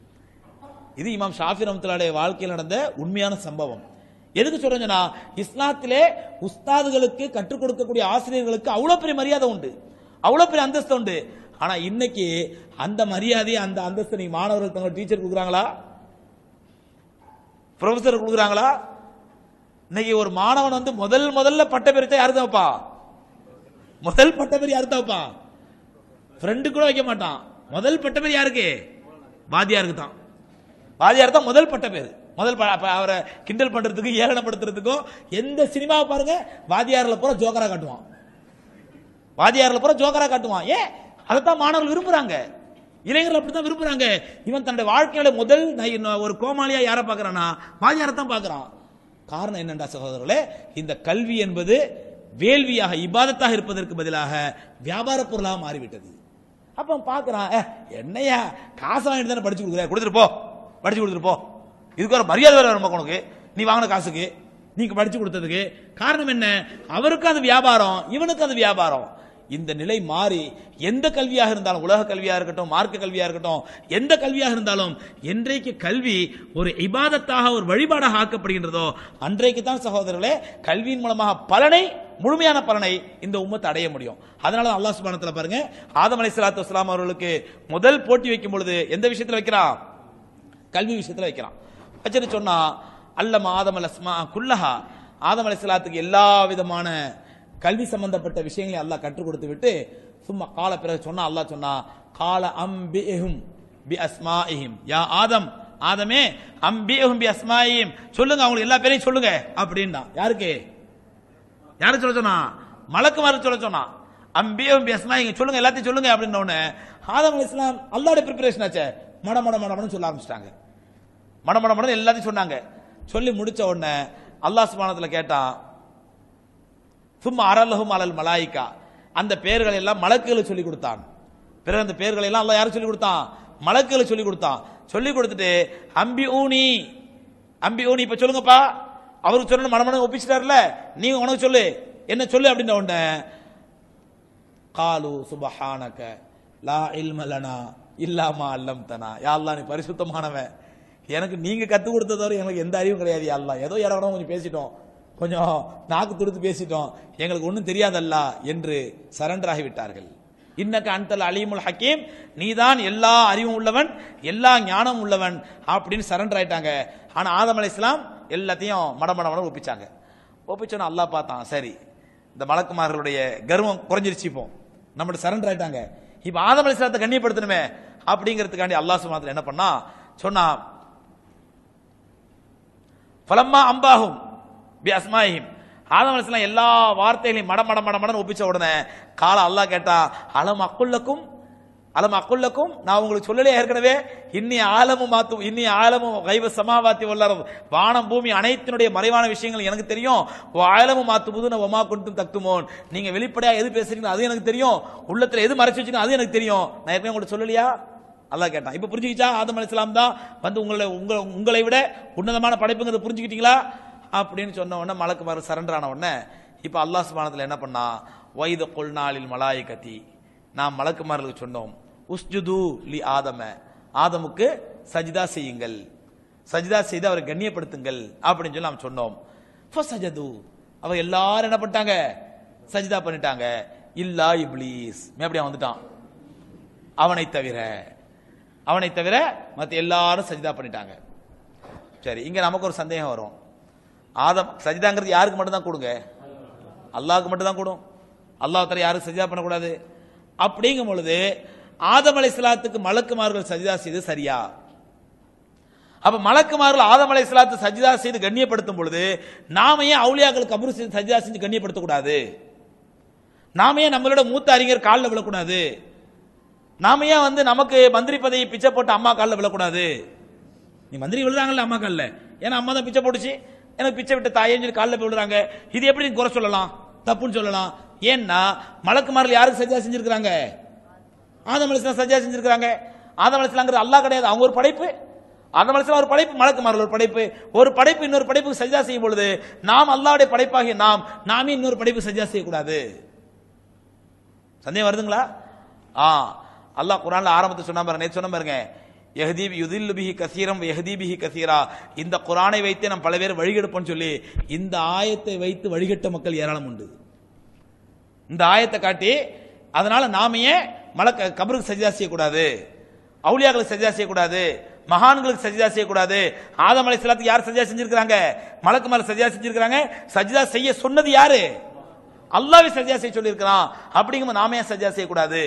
இது இமாம் ஷாஃபி ரஹ்மத்துல்லாஹி வாழ்க்கையில் நடந்த உண்மையான சம்பவம் எதுக்கு சொல்றேன்னா இஸ்லாத்திலே உஸ்தாதுகளுக்கு கற்றுக் கொடுக்கக்கூடிய ஆசிரியர்களுக்கு அவ்வளவு பெரிய மரியாதை உண்டு அவ்வளவு பெரிய அந்தஸ்து உண்டு ஆனா இன்னைக்கு அந்த மரியாதையை அந்த அந்தஸ்து நீங்க மாணவர்கள் தங்க டீச்சர் கொடுக்குறாங்களா ப்ரொஃபசர் கொடுக்குறாங்களா இன்னைக்கு ஒரு மாணவன் வந்து முதல் முதல்ல பட்ட பெருத்த யாரு தான் வைப்பா முதல் பட்ட பேர் யாரு தான் வைப்பா ஃப்ரெண்டு கூட வைக்க மாட்டான் முதல் பட்ட பேர் யாருக்கு வாதியாருக்கு தான் வாதியார் தான் முதல் பட்ட பேர் முதல் ப- அப்ப அவரை கிண்டல் பண்றதுக்கு ஏளனப்படுத்துறதுக்கும் எந்த சினிமாவை பாருங்க வாதியார்ல பூரா ஜோக்கரா காட்டுவான் வாதியார்ல பூரா ஜோக்கரா காட்டுவான் ஏன் அதைத்தான் மாணவர்கள் விரும்புறாங்க இளைஞர்கள் அப்படித்தான் விரும்புறாங்க இவன் தன்னுடைய வாழ்க்கையில முதல் நை- ஒரு கோமாளியா யாரை பார்க்கறானா வாதியாரை தான் பார்க்கறான் காரணம் என்னண்டா சகோதரர்களே இந்த கல்வி என்பது வேள்வியாக இபாதத்தாக இருப்பதற்கு பதிலாக வியாபார பொருளாக மாறிவிட்டது அப்ப அவன் பார்க்கறான் "ஏ, என்னய்யா காசு வாங்கிட்டு தானே படிச்சு கொடுக்குற கொடுத்துட்டு போ படிச்சு கொடுத்துட்டு போ இதுக்கு ஒரு மரியாதை வேற வரும் உனக்கு நீ வாங்கின காசுக்கு நீங்க படிச்சு கொடுத்ததுக்கு காரணம் என்ன அவருக்கு அது வியாபாரம் இவனுக்கு அது வியாபாரம் இந்த நிலை மாறி எந்த கல்வியாக இருந்தாலும் உலக கல்வியா இருக்கட்டும் மார்க்க கல்வியா இருக்கட்டும் எந்த கல்வியாக இருந்தாலும் என்றைக்கு கல்வி ஒரு இபாதத்தாக ஒரு வழிபாடாக ஆக்கப்படுகின்றதோ அன்றைக்கு தான் சகோதரர்களே கல்வியின் மூலமாக பலனை முழுமையான பலனை இந்த உம்மத்தை அடைய முடியும் அதனால தான் அல்லாஹ் சுப்ஹானஹு பாருங்க ஆதம் அலைஹிஸ்ஸலாத்து வஸ்ஸலாம் அவர்களுக்கு முதல் போட்டி வைக்கும் பொழுது எந்த விஷயத்துல வைக்கிறான் கல்வி விஷயத்துல வைக்கிறான் வச்சுட்டு சொன்னா அல்லம ஆதம் அல் அஸ்மா குல்லஹா ஆதம் அலைஹிஸ்ஸலாத்துக்கு எல்லா விதமான கல்வி சம்பந்தப்பட்ட விஷயங்களை அல்லாஹ் கற்றுக் கொடுத்து விட்டு சும்மா கால பிறகு சொன்னா அல்லாஹ் சொன்னா கால அம்பிஹும் பி அஸ்மாஇஹிம் யா ஆதம் ஆதமே அம்பிஹும் பி அஸ்மாஇஹிம் சொல்லுங்க அவங்களுக்கு எல்லா பேரையும் சொல்லுங்க அப்படின்னா யாருக்கு யாரு சொல்ல சொன்னா மலக்கு மாறு சொல்ல சொன்னா அம்பியும் பேசினாங்க சொல்லுங்க எல்லாத்தையும் சொல்லுங்க அப்படின்னு உடனே ஆதம் அலி இஸ்லாம் அல்லாட ப்ரிப்பரேஷன் ஆச்சே மட மட மடமடன்னு சொல்ல ஆரம்பிச்சிட்டாங்க மட மட மடன்னு எல்லாத்தையும் சொன்னாங்க சொல்லி முடிச்ச உடனே அல்லாஹ் சுபானத்துல கேட்டான் சும்மா அரல்லஹும் அலல் மலாயிக்கா அந்த பெயர்களை எல்லாம் மலக்குகளுக்கு சொல்லி கொடுத்தான் பிறகு அந்த பெயர்களை எல்லாம் அல்லாஹ் யாருக்கு சொல்லி கொடுத்தான் மலக்குகளுக்கு சொல்லி கொடுத்தான் சொல்லி கொடுத்துட்டு அம்பி ஊனி அம்பி ஊனி இப்ப சொல்லுங்கப்பா அவருக்கு சொல்லணும் மனமன ஒப்பிச்சிட்டாருல நீங்க உனக்கு சொல்லு என்ன சொல்லு அப்படின்ன உடனே காலு சுபஹானக லா இல்மலனா இல்லாமா அல்லம் தனா யாழ்லா நீ பரிசுத்தமானவன் எனக்கு நீங்க கத்து கொடுத்ததோட எனக்கு எந்த அறிவும் கிடையாது யாழ்லா ஏதோ இடம் கொஞ்சம் பேசிட்டோம் கொஞ்சம் நாக்கு துடுத்து பேசிட்டோம் எங்களுக்கு ஒன்றும் தெரியாதல்லா என்று சரண்டர் ஆகிவிட்டார்கள் இன்னக்க அன்தல் அலீமுல் ஹக்கீம் நீதான் எல்லா அறிவும் உள்ளவன் எல்லா ஞானம் உள்ளவன் அப்படின்னு சரண்டர் ஆயிட்டாங்க ஆனா ஆதம் அலைஹிஸ்ஸலாம் எல்லாத்தையும் மடமட மடம் ஒப்பிச்சாங்க ஒப்பிச்சோன்னு அல்லாஹ் பார்த்தான் சரி இந்த மலக்குமார்களுடைய கர்வம் குறைஞ்சிருச்சு இப்போ நம்மகிட்ட சரண்டர் ஆயிட்டாங்க இப்ப ஆதம் அலிஸ்லாத்தை கண்ணியப்படுத்தணுமே அப்படிங்கிறதுக்காண்டி அல்லாஹ் சுமாத்துல என்ன பண்ணா சொன்னா பலம்மா அம்பாகும் பி அஸ்மாயிஹிம் ஆதம் அலிஸ்லாம் எல்லா வார்த்தைகளையும் மட மட மட மடன்னு ஒப்பிச்ச உடனே கால அல்லாஹ் கேட்டா அலம் அக்குள்ளக்கும் அலம் அக்குள்ளக்கும் நான் உங்களுக்கு சொல்லலையே ஏற்கனவே இன்னி ஆலமும் மாத்து இன்னி ஆலமும் கைவ சமாவாத்தி வல்லரம் வானம் பூமி அனைத்தினுடைய மறைவான விஷயங்கள் எனக்கு தெரியும் ஆலமும் மாத்து புது நான் ஒமா கொண்டும் தக்குமோன் நீங்க வெளிப்படையா எது பேசுறீங்களோ அது எனக்கு தெரியும் உள்ளத்துல எது மறைச்சு வச்சுக்கணும் அது எனக்கு தெரியும் நான் ஏற்கனவே உங்களுக்கு சொல்லலையா அல்லாஹ் கேட்டான் இப்ப புரிஞ்சுக்கிச்சா ஆதம் அலிஸ்லாம் தான் வந்து உங்களை உங்களை உங்களை விட உன்னதமான படைப்புங்கிறத புரிஞ்சுக்கிட்டீங்களா அப்படின்னு சொன்ன உடனே மலக்கு மாறு சரண்டர் ஆன உடனே இப்ப அல்லாஹ் சுபானத்துல என்ன பண்ணா வைத கொள்நாளில் மலாய் கத்தி நாம் மலக்குமார்களுக்கு சொன்னோம் உஸ்ஜுது லி ஆதம ஆதமுக்கு சஜிதா செய்யுங்கள் சஜிதா செய்து அவரை கண்ணியப்படுத்துங்கள் அப்படின்னு சொல்லி நாம் சொன்னோம் ஃபசஜது அவ எல்லாரும் என்ன பண்ணிட்டாங்க சஜிதா பண்ணிட்டாங்க இல்லா இப்லீஸ் அப்படியே வந்துட்டான் அவனை தவிர அவனை தவிர மத்த எல்லாரும் சஜிதா பண்ணிட்டாங்க சரி இங்க நமக்கு ஒரு சந்தேகம் வரும் ஆதம் சஜிதாங்கிறது யாருக்கு மட்டும் தான் கொடுங்க அல்லாஹ்வுக்கு மட்டும் தான் கூடும் அல்லாஹ் தர யாரும் சஜிதா பண்ணக்கூடாது அப்படிங்கும் பொழுது ஆதம் அலைஹிஸ்ஸலாத்துக்கு மலக்குமார்கள் சஜிதா செய்து சரியா அப்ப மலக்குமார்கள் ஆதம் அலைஹிஸ்ஸலாத்து சஜிதா செய்து கண்ணியப்படுத்தும் பொழுது நாம ஏன் அவுலியாக்களுக்கு கபரு செய்து சஜிதா செஞ்சு கண்ணியப்படுத்த கூடாது நாம ஏன் நம்மளோட மூத்த அறிஞர் காலில் விழக்கூடாது நாம ஏன் வந்து நமக்கு மந்திரி பதவி பிச்சை போட்டு அம்மா காலில் விழக்கூடாது நீ மந்திரி விழுறாங்கல்ல அம்மா காலில் ஏன்னா அம்மா தான் பிச்சை போட்டுச்சு எனக்கு பிச்சை விட்டு தாயேன்னு சொல்லி காலில் போய் விழுறாங்க இது எப்படி நீ குறை சொல்லலாம் தப்புன்னு சொல்லலாம் ஏன்னா மலக்குமாரில் யாருக்கு சஜா செஞ்சிருக்கிறாங்க ஆதம் அலிஸ்லாம் சஜா செஞ்சிருக்கிறாங்க ஆதம் அலிஸ்லாங்கிறது அல்லாஹ் கிடையாது அவங்க ஒரு படைப்பு ஆதம் அலிஸ்லாம் ஒரு படைப்பு மலக்குமாரில் ஒரு படைப்பு ஒரு படைப்பு இன்னொரு படைப்புக்கு சஜா செய்யும் பொழுது நாம் அல்லாஹ்வுடைய படைப்பாகிய நாம் நாமே இன்னொரு படைப்பு சஜா செய்யக்கூடாது சந்தேகம் வருதுங்களா ஆ அல்லாஹ் குரான்ல ஆரம்பத்தை சொன்னா பாருங்க நேத்து சொன்ன பாருங்க யஹதீப் யுதில்லு பிஹி கசீரம் யஹதீபிஹி கசீரா இந்த குரானை வைத்து நம்ம பல பேர் வழிகெடுப்போம்னு சொல்லி இந்த ஆயத்தை வைத்து வழிகட்ட மக்கள் ஏராளம் உண்டு இந்த ஆயத்தை காட்டி அதனால நாம ஏன் மலக்க கபருக்கு சஜிதா செய்யக்கூடாது அவுலியாக்களுக்கு சஜிதா செய்யக்கூடாது மகான்களுக்கு சஜிதா செய்யக்கூடாது ஆதம் அலைஹிஸ்ஸலாத்துக்கு யார் சஜிதா செஞ்சிருக்காங்க மலக்கு மேல சஜிதா செஞ்சிருக்காங்க சஜிதா செய்ய சொன்னது யாரு அல்லாஹ்வே சஜிதா செய்ய சொல்லியிருக்கிறான் அப்படிங்கும்போது நாம ஏன் சஜிதா செய்யக்கூடாது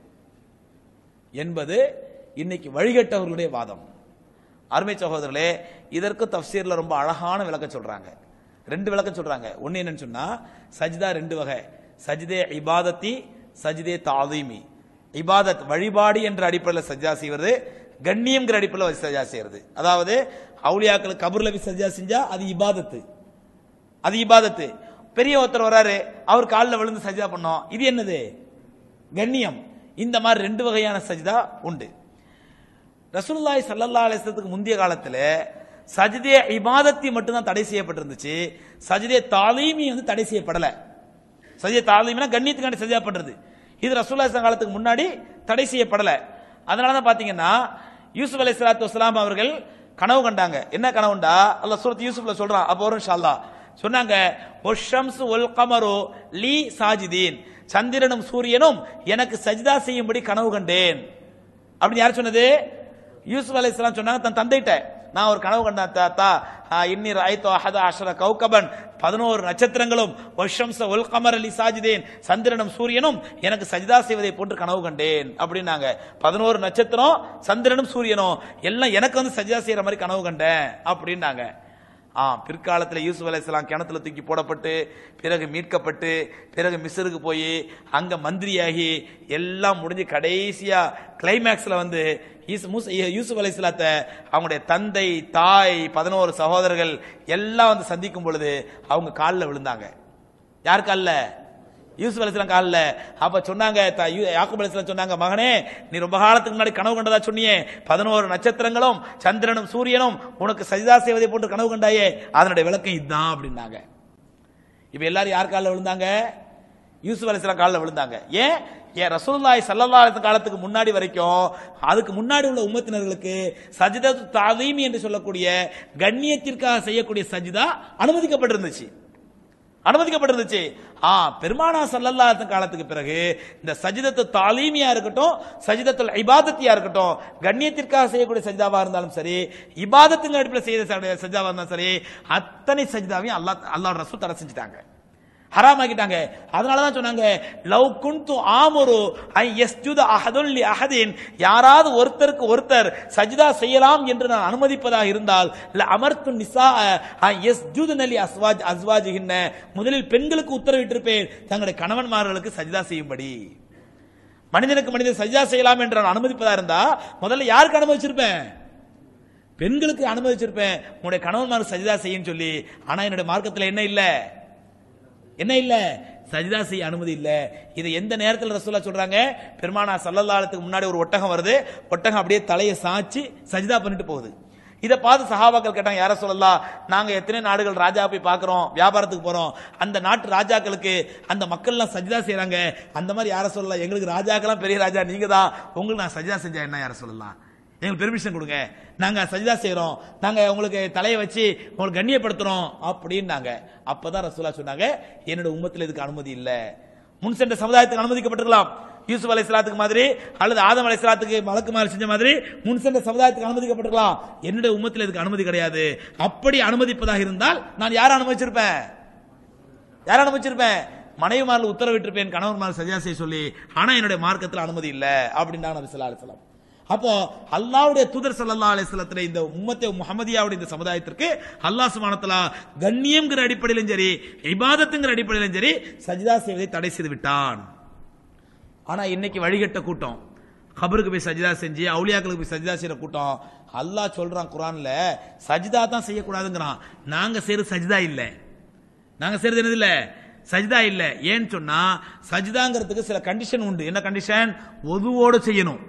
என்பது இன்னைக்கு வழிகட்டவர்களுடைய வாதம் அருமை சகோதரர்களே இதற்கு தஃப்சீர்ல ரொம்ப அழகான விளக்கம் சொல்றாங்க ரெண்டு விளக்கம் சொல்றாங்க ஒன்னு என்னன்னு சொன்னா சஜிதா ரெண்டு வகை சஜிதே இபாதத்தி சஜிதே தாதீமி இபாதத் வழிபாடு என்ற அடிப்படையில் சஜ்ஜா செய்வது கண்ணியம்ங்கிற அடிப்படையில் சஜ்ஜா செய்யறது அதாவது அவுலியாக்களுக்கு கபூர்ல போய் சஜ்ஜா செஞ்சா அது இபாதத்து அது இபாதத்து பெரிய ஒருத்தர் வராரு அவர் காலில் விழுந்து சஜ்ஜா பண்ணோம் இது என்னது கண்ணியம் இந்த மாதிரி ரெண்டு வகையான சஜிதா உண்டு ரசூலுல்லாஹி ஸல்லல்லாஹு அலைஹி வஸல்லத்துக்கு முந்தைய காலத்துல சஜிதே இபாதத்தி மட்டும்தான் தடை செய்யப்பட்டிருந்துச்சு சஜிதே தாலீமி வந்து தடை செய்யப்படல சஜிதே தாலீமினா கண்ணியத்துக்காண்டி சஜிதா பண்றது இது ரசூலுல்லாஹி ஸல்லல்லாஹு காலத்துக்கு முன்னாடி தடை செய்யப்படல அதனால தான் பாத்தீங்கன்னா யூசுப் அலைஹிஸ்ஸலாத்து வஸலாம் அவர்கள் கனவு கண்டாங்க என்ன கனவுண்டா அல்லாஹ் சூரத் யூசுப்ல சொல்றான் அப்போ வரும் இன்ஷா அல்லாஹ் சொன்னாங்க ஒஷம்ஸ் ஒல் கமரு லீ சாஜிதீன் சந்திரனும் சூரியனும் எனக்கு சஜிதா செய்யும்படி கனவு கண்டேன் அப்படின்னு யார் சொன்னது யூசுப் அலைஹிஸ்ஸலாம் சொன்னாங்க தன் தந்தைட்ட நான் ஒரு கனவு கண்டேன் தாத்தா இன்னி ராய்த்தோ அஹத அஷர கௌகபன் பதினோரு நட்சத்திரங்களும் வஷம்ச ஒல் கமர் அலி சாஜிதேன் சந்திரனும் சூரியனும் எனக்கு சஜிதா செய்வதை போன்று கனவு கண்டேன் அப்படின்னாங்க பதினோரு நட்சத்திரம் சந்திரனும் சூரியனும் எல்லாம் எனக்கு வந்து சஜிதா செய்யற மாதிரி கனவு கண்டேன் அப்படின்னாங்க ஆ பிற்காலத்தில் யூசுப் அலைஹிஸ்ஸலாம் கிணத்துல தூக்கி போடப்பட்டு பிறகு மீட்கப்பட்டு பிறகு மிஸ்ருக்கு போய் அங்க மந்திரியாகி எல்லாம் முடிஞ்சு கடைசியா கிளைமேக்ஸ்ல வந்து யூசு- மூச- யூசுப் அலைஹிஸ்ஸலாத்தை அவங்களுடைய தந்தை தாய் பதினோரு சகோதரர்கள் எல்லாம் வந்து சந்திக்கும் பொழுது அவங்க காலில் விழுந்தாங்க யார் காலில் யூசுப் அலிஸ்லாம் காலில் அப்ப சொன்னாங்க த- யூ- யாக்கூப் அலிஸ்லாம் சொன்னாங்க மகனே நீ ரொம்ப காலத்துக்கு முன்னாடி கனவு கண்டதா சொன்னியே பதினோரு நட்சத்திரங்களும் சந்திரனும் சூரியனும் உனக்கு சஜிதா செய்வதை போன்று கனவு கண்டாயே அதனுடைய விளக்கம் இதுதான் அப்படின்னாங்க இப்ப எல்லாரும் யார் காலில் விழுந்தாங்க யூசுப் அலிஸ்லாம் காலில் விழுந்தாங்க ஏன் ஏன் ரசூலுல்லாஹி ஸல்லல்லாஹு அலைஹி காலத்துக்கு முன்னாடி வரைக்கும் அதுக்கு முன்னாடி உள்ள உம்மத்தினர்களுக்கு சஜிதத்து தாதீம் என்று சொல்லக்கூடிய கண்ணியத்திற்காக செய்யக்கூடிய சஜிதா அனுமதிக்கப்பட்டிருந்துச்சு அனுமதிக்கப்பட்டிருந்துச்சு ஆ பெருமானா சல்லல்லாஹு காலத்துக்கு பிறகு இந்த சஜிதத்து தாலீமியா இருக்கட்டும் சஜிதத்துல் இபாதத்தியா இருக்கட்டும் கண்ணியத்திற்காக செய்யக்கூடிய சஜிதாவா இருந்தாலும் சரி இபாதத்தின் அடிப்படையில் செய்த சஜிதாவா இருந்தாலும் சரி அத்தனை சஜிதாவையும் அல்லாஹ் அல்லாஹ் ரசூல் தடை செஞ்சுட்டாங்க ஹராமாக்கிட்டாங்க அதனால தான் சொன்னாங்க லவ் குன்து ஆமுரு ஐ யஸ்ஜுத அஹதுல் லி அஹதின் யாராவது ஒருத்தருக்கு ஒருத்தர் சஜிதா செய்யலாம் என்று நான் அனுமதிப்பதாக இருந்தால் ல அமர்த்து நிசா ஐ யஸ்ஜுதுன லி அஸ்வாஜ் அஸ்வாஜிகின்ன முதலில் பெண்களுக்கு உத்தரவிட்டிருப்பேன் தங்களுடைய கணவன்மார்களுக்கு சஜிதா செய்யும்படி மனிதனுக்கு மனிதன் சஜிதா செய்யலாம் என்று நான் அனுமதிப்பதா இருந்தா முதல்ல யாருக்கு அனுமதிச்சிருப்பேன் பெண்களுக்கு அனுமதிச்சிருப்பேன் உங்களுடைய கணவன்மார் சஜிதா செய்யும் சொல்லி ஆனா என்னுடைய மார்க்கத்தில் என்ன இல்லை என்ன இல்ல சஜிதா செய்ய அனுமதி இல்ல இதை எந்த நேரத்தில் ரசூலா சொல்றாங்க பெருமானா சல்லல்லாஹுக்கு முன்னாடி ஒரு ஒட்டகம் வருது ஒட்டகம் அப்படியே தலையை சாய்ச்சி சஜிதா பண்ணிட்டு போகுது இதை பார்த்து சஹாபாக்கள் கேட்டாங்க யார சொல்லலாம் நாங்க எத்தனை நாடுகள் ராஜா போய் பார்க்கறோம் வியாபாரத்துக்கு போறோம் அந்த நாட்டு ராஜாக்களுக்கு அந்த மக்கள்லாம் சஜிதா செய்றாங்க அந்த மாதிரி யார சொல்லலாம் எங்களுக்கு ராஜாக்கெல்லாம் பெரிய ராஜா நீங்க தான் உங்களுக்கு நான் சஜிதா செஞ்சா என்ன யார சொல்லலாம் எங்களுக்கு பெர்மிஷன் கொடுங்க நாங்க சஜிதா செய்றோம் நாங்க உங்களுக்கு தலையை வச்சு உங்களுக்கு கண்ணியப்படுத்துறோம் அப்படின்னாங்க அப்பதான் ரசூலா சொன்னாங்க என்னோட உம்மத்துல இதுக்கு அனுமதி இல்ல முன் சென்ற சமுதாயத்துக்கு அனுமதிக்கப்பட்டிருக்கலாம் யூசுப் அலை மாதிரி அல்லது ஆதம் அலை சலாத்துக்கு மலக்குமாரி செஞ்ச மாதிரி முன் சென்ற சமுதாயத்துக்கு அனுமதிக்கப்பட்டிருக்கலாம் என்னுடைய உம்மத்துல இதுக்கு அனுமதி கிடையாது அப்படி அனுமதிப்பதாக இருந்தால் நான் யாரை அனுமதிச்சிருப்பேன் யாரை அனுமதிச்சிருப்பேன் மனைவிமாரில் உத்தரவிட்டிருப்பேன் கணவன்மார் சஜா செய்ய சொல்லி ஆனா என்னுடைய மார்க்கத்தில் அனுமதி இல்ல அப்படின்னா நபி ஸல்லல்லாஹு அலைஹி வஸல்லம் அப்போ அல்லாஹ்வுடைய தூதர் ஸல்லல்லாஹு அலைஹி வஸல்லத்துல இந்த உம்மத்தை முஹம்மதியாவுடைய இந்த சமுதாயத்திற்கு அல்லாஹ் சுப்ஹானஹு வ தஆலா கண்ணியம்ங்கிற அடிப்படையிலும் சரி இபாதத்துங்கிற அடிப்படையிலும் சரி சஜிதா செய்வதை தடை செய்து விட்டான் ஆனா இன்னைக்கு வழிகட்ட கூட்டம் கபருக்கு போய் சஜிதா செஞ்சு அவுலியாக்களுக்கு போய் சஜிதா செய்யற கூட்டம் அல்லாஹ் சொல்றான் குரான்ல சஜிதா தான் செய்யக்கூடாதுங்கிறான் நாங்க செய்யறது சஜிதா இல்ல நாங்க செய்யறது என்னது இல்ல சஜிதா இல்ல ஏன்னு சொன்னா சஜிதாங்கிறதுக்கு சில கண்டிஷன் உண்டு என்ன கண்டிஷன் ஒதுவோடு செய்யணும்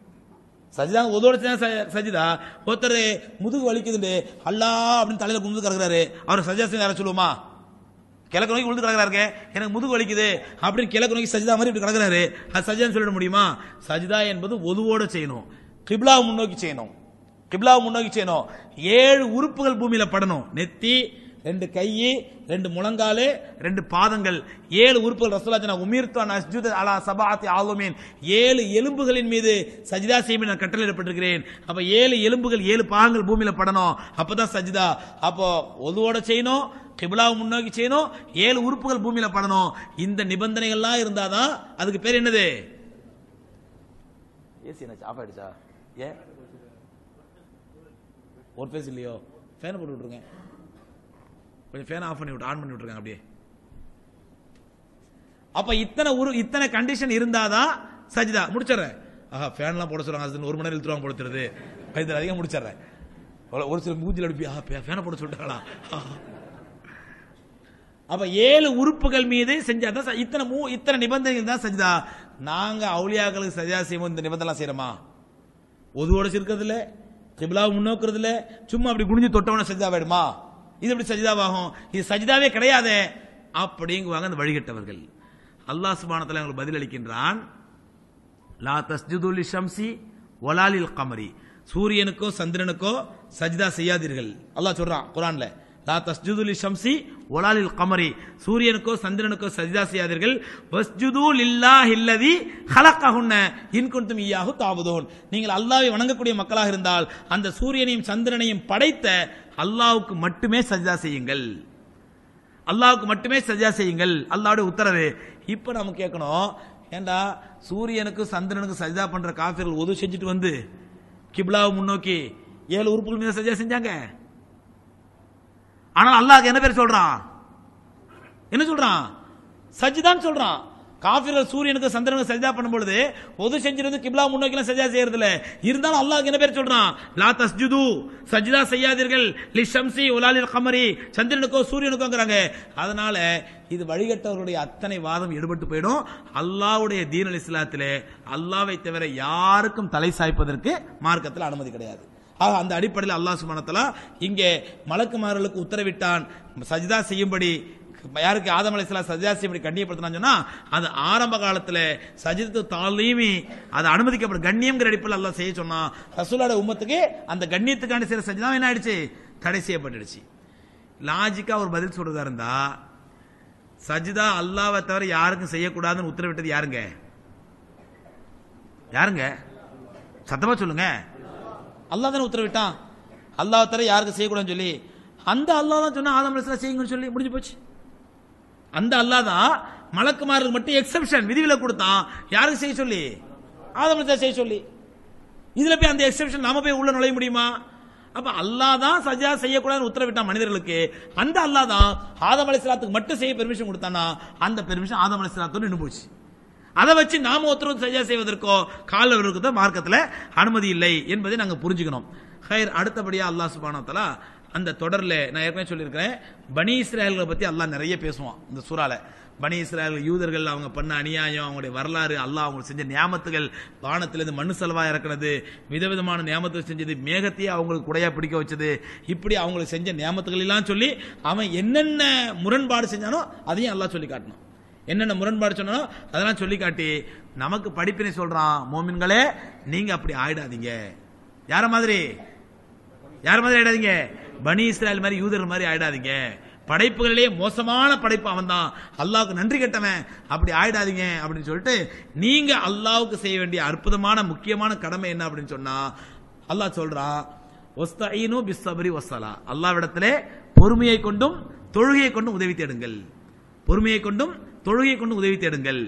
சஜிதா ஒதுவோடு செய்ய சஜிதா ஒருத்தர் முதுகு வலிக்குதுண்டு அல்லா அப்படின்னு தலையில குமுது கிடக்குறாரு அவர் சஜிதா செய்ய யாரை சொல்லுவோமா கிழக்கு நோக்கி உழுது கிடக்குறாருங்க எனக்கு முதுகு வலிக்குது அப்படின்னு கிழக்கு நோக்கி சஜிதா மாதிரி இப்படி கிடக்குறாரு அது சஜிதான்னு சொல்லிட முடியுமா சஜிதா என்பது ஒதுவோடு செய்யணும் கிப்லாவை முன்னோக்கி செய்யணும் கிப்லாவை முன்னோக்கி செய்யணும் ஏழு உறுப்புகள் பூமியில படணும் நெத்தி ரெண்டு கை ரெண்டு முழங்காலு ரெண்டு பாதங்கள் ஏழு உறுப்புகள் ரசூலாஜனா உமீர்த்தான் அஸ்ஜுத் அலா சபாத்தி ஆலுமீன் ஏழு எலும்புகளின் மீது சஜிதா செய்ய நான் கட்டளையிடப்பட்டிருக்கிறேன் அப்ப ஏழு எலும்புகள் ஏழு பாகங்கள் பூமியில படணும் அப்பதான் சஜிதா அப்போ ஒதுவோட செய்யணும் கிபிலாவை முன்னோக்கி செய்யணும் ஏழு உறுப்புகள் பூமியில படணும் இந்த நிபந்தனைகள்லாம் இருந்தாதான் அதுக்கு பேர் என்னது ஏசி என்னாச்சு ஆஃப் ஆயிடுச்சா ஏன் ஒரு பேஸ் இல்லையோ ஃபேனை போட்டு விட்டுருங்க கொஞ்சம் ஃபேனை ஆஃப் பண்ணி விட்டு ஆன் பண்ணி விட்டுருங்க அப்படியே அப்ப இத்தனை உரு இத்தனை கண்டிஷன் இருந்தாதான் சஜிதா முடிச்சிடுறேன் ஆஹா ஃபேன்லாம் போட சொல்றாங்க அது ஒரு மணி நேரம் இழுத்துருவாங்க போடுறது வயதில் அதிகம் முடிச்சிடுறேன் ஒரு- ஒரு சில மூஞ்சில் அடிப்பி ஆ ஃபேனை போட சொல்லிட்டாங்களா ஆஹா. அப்ப ஏழு உறுப்புகள் மீது செஞ்சாதான் ச- இத்தனை மூ இத்தனை நிபந்தனைகள் தான் சஜிதா நாங்க அவுலியாக்களுக்கு சஜிதா செய்வோம் இந்த நிபந்தனை செய்யறோமா ஒதுவோட இருக்கிறது இல்ல கிபிலாவை முன்னோக்குறது இல்ல சும்மா அப்படி குனிஞ்சு தொட்டவன சஜிதா வேணுமா இது எப்படி சஜிதாவாகும் இது சஜிதாவே கிடையாதே அப்படிங்குவாங்க அந்த வழிகட்டவர்கள் அல்லாஹ் சுபானத்தில் அவங்களுக்கு பதிலளிக்கின்றான் லா தஸ்ஜுதுல் ஷம்சி ஒலாலில் கமரி சூரியனுக்கோ சந்திரனுக்கோ சஜிதா செய்யாதீர்கள் அல்லாஹ் சொல்றான் குரான்ல லா தஸ்ஜுதுல் ஷம்சி ஒலாலில் கமரி சூரியனுக்கோ சந்திரனுக்கோ சஜிதா செய்யாதீர்கள் வஸ்ஜுது லில்லாஹி அல்லதி ஹலக்கஹுன்ன இன் குன்தும் இய்யாஹு தாபுதூன் நீங்கள் அல்லாஹ்வை வணங்கக்கூடிய மக்களாக இருந்தால் அந்த சூரியனையும் சந்திரனையும் படைத்த அல்லாஹ்வுக்கு மட்டுமே சஜிதா செய்யுங்கள் அல்லாஹ்வுக்கு மட்டுமே சஜிதா செய்யுங்கள் அல்லாஹ்வுடைய உத்தரவு இப்போ நம்ம கேட்கணும் ஏண்டா சூரியனுக்கு சந்திரனுக்கு சஜிதா பண்ற காஃபிர்கள் உதவு செஞ்சுட்டு வந்து கிப்லாவை முன்னோக்கி ஏழு உறுப்புகள் மீது சஜிதா செஞ்சாங்க ஆனால் அல்லாஹ் என்ன பேர் சொல்றான் என்ன சொல்றான் சஜிதான் சொல்றான் காஃபிர்கள் சூரியனுக்கு சந்திரனுக்கு சஜிதா பண்ணும் பொழுது பொது செஞ்சிருந்து கிப்லா முன்னோக்கிலாம் சஜிதா செய்யறது இல்ல இருந்தாலும் அல்லாஹ் என்ன பேர் சொல்றான் லா தஸ்ஜுது சஜிதா செய்யாதீர்கள் லி ஷம்சி உலாலில் கமரி சந்திரனுக்கோ சூரியனுக்கோங்கிறாங்க அதனால இது வழிகட்டவர்களுடைய அத்தனை வாதம் எடுபட்டு போயிடும் அல்லாஹ்வுடைய தீன் அல் இஸ்லாத்திலே அல்லாவை தவிர யாருக்கும் தலை சாய்ப்பதற்கு மார்க்கத்தில் அனுமதி கிடையாது ஆக அந்த அடிப்படையில் அல்லாஹ் சுப்ஹானஹு இங்கே மலக்குமார்களுக்கு உத்தரவிட்டான் சஜிதா செய்யும்படி யாருக்கு ஆதம் அலைஹிஸ்ஸலாம் சஜிதா செய்யும்படி கண்ணியப்படுத்தினான்னு சொன்னா அது ஆரம்ப காலத்துல சஜித்து தாலீமி அது அனுமதிக்கப்படும் கண்ணியம்ங்கிற அடிப்படையில் அல்லாஹ் செய்ய சொன்னான் ரசூலோட உம்மத்துக்கு அந்த கண்ணியத்துக்காண்டி செய்யற சஜிதா என்ன ஆயிடுச்சு தடை செய்யப்பட்டுடுச்சு லாஜிக்கா ஒரு பதில் சொல்றதா இருந்தா சஜிதா அல்லாவை தவிர யாருக்கும் செய்யக்கூடாதுன்னு உத்தரவிட்டது யாருங்க யாருங்க சத்தமா சொல்லுங்க அல்லாஹ் தானே உத்தரவிட்டான் அல்லாஹ் தவிர யாருக்கும் செய்யக்கூடாதுன்னு சொல்லி அந்த அல்லாஹ் தான் சொன்னா ஆதம் அலைஹிஸ்ஸலாம் செய்யுங்கன்னு சொல்லி முடிஞ்சு போச்சு அந்த அல்லாஹ் தான் மலக்குமாருக்கு மட்டும் எக்ஸெப்ஷன் விதிவிலக்கு கொடுத்தான் யாருக்கு செய்ய சொல்லி ஆதம் அலைஹிஸ்ஸலாம் செய்ய சொல்லி இதுல போய் அந்த எக்ஸெப்ஷன் நாம போய் உள்ள நுழைய முடியுமா அப்ப அல்லாஹ் தான் சஜா செய்யக்கூடாதுன்னு உத்தரவிட்டான் மனிதர்களுக்கு அந்த அல்லாஹ் தான் ஆதம் அலைஹிஸ்ஸலாத்துக்கு மட்டும் செய்ய பெர்மிஷன் கொடுத்தானா அந்த பெர்மிஷன் ஆதம் அலைஹிஸ்ஸலாத்தோட நின்று போச்சு அதை வச்சு நாம ஒருத்தர் சஜா செய்வதற்கோ கால விடுவதற்கோ மார்க்கத்தில் அனுமதி இல்லை என்பதை நாங்க புரிஞ்சுக்கணும் ஹைர் அடுத்தபடியா அல்லாஹ் சுப்ஹானஹு வ தஆலா அந்த தொடர்ல நான் ஏற்கனவே சொல்லியிருக்கிறேன் பனி இஸ்ராயல்களை பத்தி அல்லாஹ் நிறைய பேசுவான் இந்த சூறால பனி இஸ்ராயல் யூதர்கள் அவங்க பண்ண அநியாயம் அவங்களுடைய வரலாறு அல்லாஹ் அவங்களுக்கு செஞ்ச நியாமத்துகள் வானத்திலிருந்து மண்ணு செலவா இறக்குனது விதவிதமான நியாமத்துகள் செஞ்சது மேகத்தையே அவங்களுக்கு குடையா பிடிக்க வச்சது இப்படி அவங்களுக்கு செஞ்ச நியாமத்துகள் எல்லாம் சொல்லி அவன் என்னென்ன முரண்பாடு செஞ்சானோ அதையும் அல்லாஹ் சொல்லி காட்டணும் என்னென்ன முரண்பாடு சொன்னானோ அதெல்லாம் சொல்லி காட்டி நமக்கு படிப்பினை சொல்றான் மோமின்களே நீங்க அப்படி ஆயிடாதீங்க யார மாதிரி யார மாதிரி ஆயிடாதீங்க பனி இஸ்ராயல் மாதிரி யூதர் மாதிரி ஆயிடாதீங்க படைப்புகளிலேயே மோசமான படைப்பு அவன் தான் அல்லாவுக்கு நன்றி கெட்டவன் அப்படி ஆயிடாதீங்க அப்படின்னு சொல்லிட்டு நீங்க அல்லாவுக்கு செய்ய வேண்டிய அற்புதமான முக்கியமான கடமை என்ன அப்படின்னு சொன்னா அல்லாஹ் சொல்றான் ஒஸ்தீனு பிஸ்ஸபரி வஸ்ஸலா அல்லாவிடத்திலே பொறுமையை கொண்டும் தொழுகையை கொண்டும் உதவி தேடுங்கள் பொறுமையை கொண்டும் தொழுகையை கொண்டும் உதவி தேடுங்கள்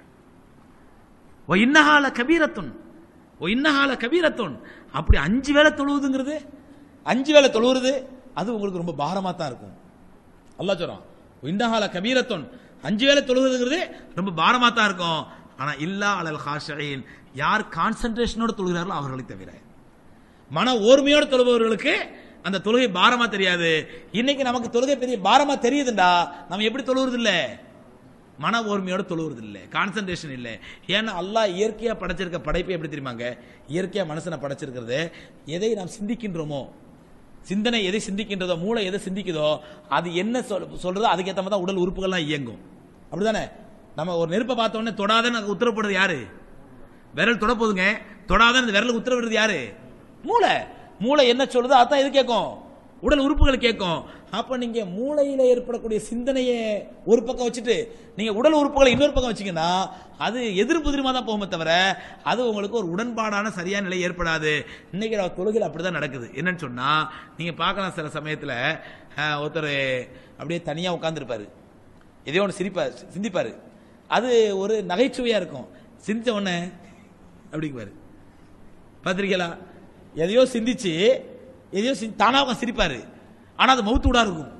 ஓ இன்னஹால கபீரத்துன் ஓ இன்னஹால கபீரத்துன் அப்படி அஞ்சு வேளை தொழுவுதுங்கிறது அஞ்சு வேளை தொழுவுறது அது உங்களுக்கு ரொம்ப பாரமா தான் இருக்கும் அல்லாஹ் சொல்றான் "ஓ இன்னஹால கபீரத்துன் அஞ்சு வேளை தொழுவுதுங்கிறது ரொம்ப பாரமா தான் இருக்கும் ஆனா இல்லா அலல் ஹாஷின் யார் கான்சென்ட்ரேஷனோட தொழுகிறார்களோ அவர்களை தவிர மன ஓர்மையோட தொழுபவர்களுக்கு அந்த தொழுகை பாரமா தெரியாது இன்னைக்கு நமக்கு தொழுகை பெரிய பாரமா தெரியுதுண்டா நம்ம எப்படி தொழுவுறது இல்ல மன ஓர்மையோட தொழுவுறது இல்ல கான்சென்ட்ரேஷன் இல்ல ஏன்னா அல்லாஹ் இயற்கையா படைச்சிருக்க படைப்பு எப்படி தெரியுமாங்க இயற்கையா மனுஷனை படைச்சிருக்கிறது எதை நாம் சிந்திக்கின்றோமோ சிந்தனை எதை சிந்திக்கின்றதோ மூளை எதை சிந்திக்குதோ அது என்ன சொல்- சொல்றதோ அதுக்கேற்ற மாதிரி தான் உடல் உறுப்புகள்லாம் இயங்கும் அப்படிதானே நம்ம ஒரு நெருப்பை பார்த்த உடனே தொடாதன்னு உத்தரப்படுறது யாரு விரல் தொட போதுங்க தொடாதன்னு இந்த விரலுக்கு உத்தரவிடுறது யாரு மூளை மூளை என்ன சொல்லுதோ அதான் எது கேட்கும் உடல் உறுப்புகள் கேட்கும் அப்ப நீங்க மூளையில ஏற்படக்கூடிய சிந்தனையை ஒரு பக்கம் வச்சுட்டு நீங்க உடல் உறுப்புகளை இன்னொரு பக்கம் வச்சீங்கன்னா அது எதிர் புதிரமா தான் போகுமே தவிர அது உங்களுக்கு ஒரு உடன்பாடான சரியான நிலை ஏற்படாது இன்னைக்கு நம்ம தொழுகையில் அப்படிதான் நடக்குது என்னன்னு சொன்னா நீங்க பார்க்கலாம் சில சமயத்துல அஹ், ஒருத்தர் அப்படியே தனியா உட்கார்ந்துருப்பாரு எதையோ ஒன்று சிரிப்பார் சிந்திப்பாரு அது ஒரு நகைச்சுவையா இருக்கும் சிந்திச்ச உடனே அப்படிங்குவாரு பார்த்திருக்கீங்களா எதையோ சிந்திச்சு எதையோ சிந்தி- தானா உட்கார்ந்து சிரிப்பாரு ஆனா அது மவுத்து வீடா இருக்கும்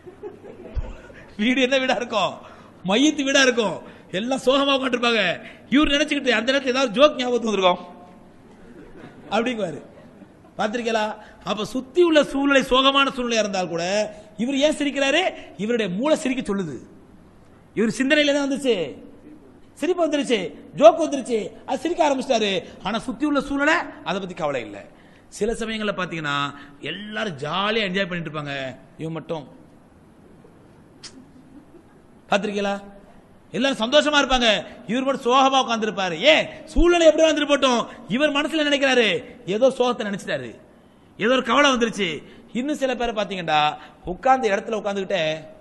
வீடு என்ன வீடா இருக்கும் மையத்து வீடா இருக்கும் எல்லாம் சோகமா உட்காந்துருப்பாங்க இவர் நினைச்சுக்கிட்டு அந்த நேரத்துல ஏதாவது ஜோக் ஞாபகத்துக்கு வந்திருக்கும் அப்படிங்குவாரு பார்த்திருக்கீங்களா அப்ப சுத்தி உள்ள சூழ்நிலை சோகமான சூழ்நிலையா இருந்தால் கூட இவர் ஏன் சிரிக்கிறாரு இவருடைய மூளை சிரிக்க சொல்லுது இவர் சிந்தனையில தான் வந்துச்சு சிரிப்பு வந்துருச்சு ஜோக் வந்துருச்சு அது சிரிக்க ஆரம்பிச்சிட்டாரு ஆனா சுத்தி உள்ள சூழ்நிலை அதை பத்தி கவலை இல்லை சில சமயங்கள்ல பாத்தீங்கன்னா எல்லாரும் ஜாலியா என்ஜாய் பண்ணிட்டு இருப்பாங்க இவன் மட்டும் பாத்திருக்கீங்களா எல்லாரும் சந்தோஷமா இருப்பாங்க இவர் மட்டும் சோகமா உட்கார்ந்திருப்பாரு ஏன் சூழ்நிலை எப்படி வந்துட்டு போட்டோம் இவர் மனசுல நினைக்கிறாரு ஏதோ சோகத்தை நினைச்சிட்டாரு ஏதோ ஒரு கவலை வந்துருச்சு இன்னும் சில பேரை பாத்தீங்கன்னா உட்கார்ந்த இடத்துல உட்கார்ந்துகிட்டே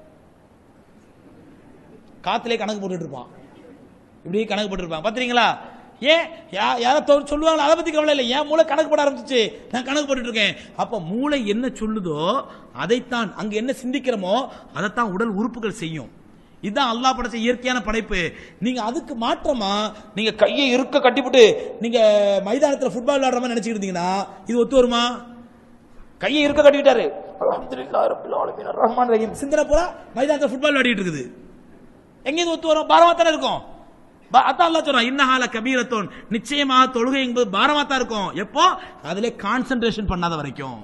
காத்திலே கணக்கு போட்டுட்டு இருப்பான் இப்படி கணக்கு போட்டுருப்பாங்க பாத்தீங்களா ஏன் யா- யாரோ தொ- சொல்லுவாங்களா அதை பத்தி கவலை இல்லை ஏன் மூளை கணக்கு போட ஆரம்பிச்சிச்சு நான் கணக்கு போட்டுட்டு இருக்கேன் அப்ப மூளை என்ன சொல்லுதோ அதைத்தான் அங்க என்ன சிந்திக்கிறோமோ அதைத்தான் உடல் உறுப்புகள் செய்யும் இதுதான் அல்லாஹ் படைச்ச இயற்கையான படைப்பு நீங்க அதுக்கு மாற்றமா நீங்க கையை இருக்க கட்டிப்புட்டு நீங்க மைதானத்துல ஃபுட்பால் விளையாடுற மாதிரி நினைச்சுக்கிட்டு இருந்தீங்கன்னா இது ஒத்து வருமா கையை இருக்க கட்டிக்கிட்டாரு அல்ஹம்துலில்லாஹி ரப்பில் ஆலமீன் அர் ரஹ்மான் ரஹீம் சிந்தனை பூரா மைதானத்துல ஃபுட்பால் விளையாடிட்டு இருக்குது எங்கேயும் ஒத்து வரும் பாரமா தானே இருக்கும் பா- அதான் அல்லாஹ் சொல்றான் இன்னஹால கபீரத்தோன் நிச்சயமாக தொழுகை என்பது பாரமா தான் இருக்கும் எப்போ அதிலே கான்சென்ட்ரேஷன் பண்ணாத வரைக்கும்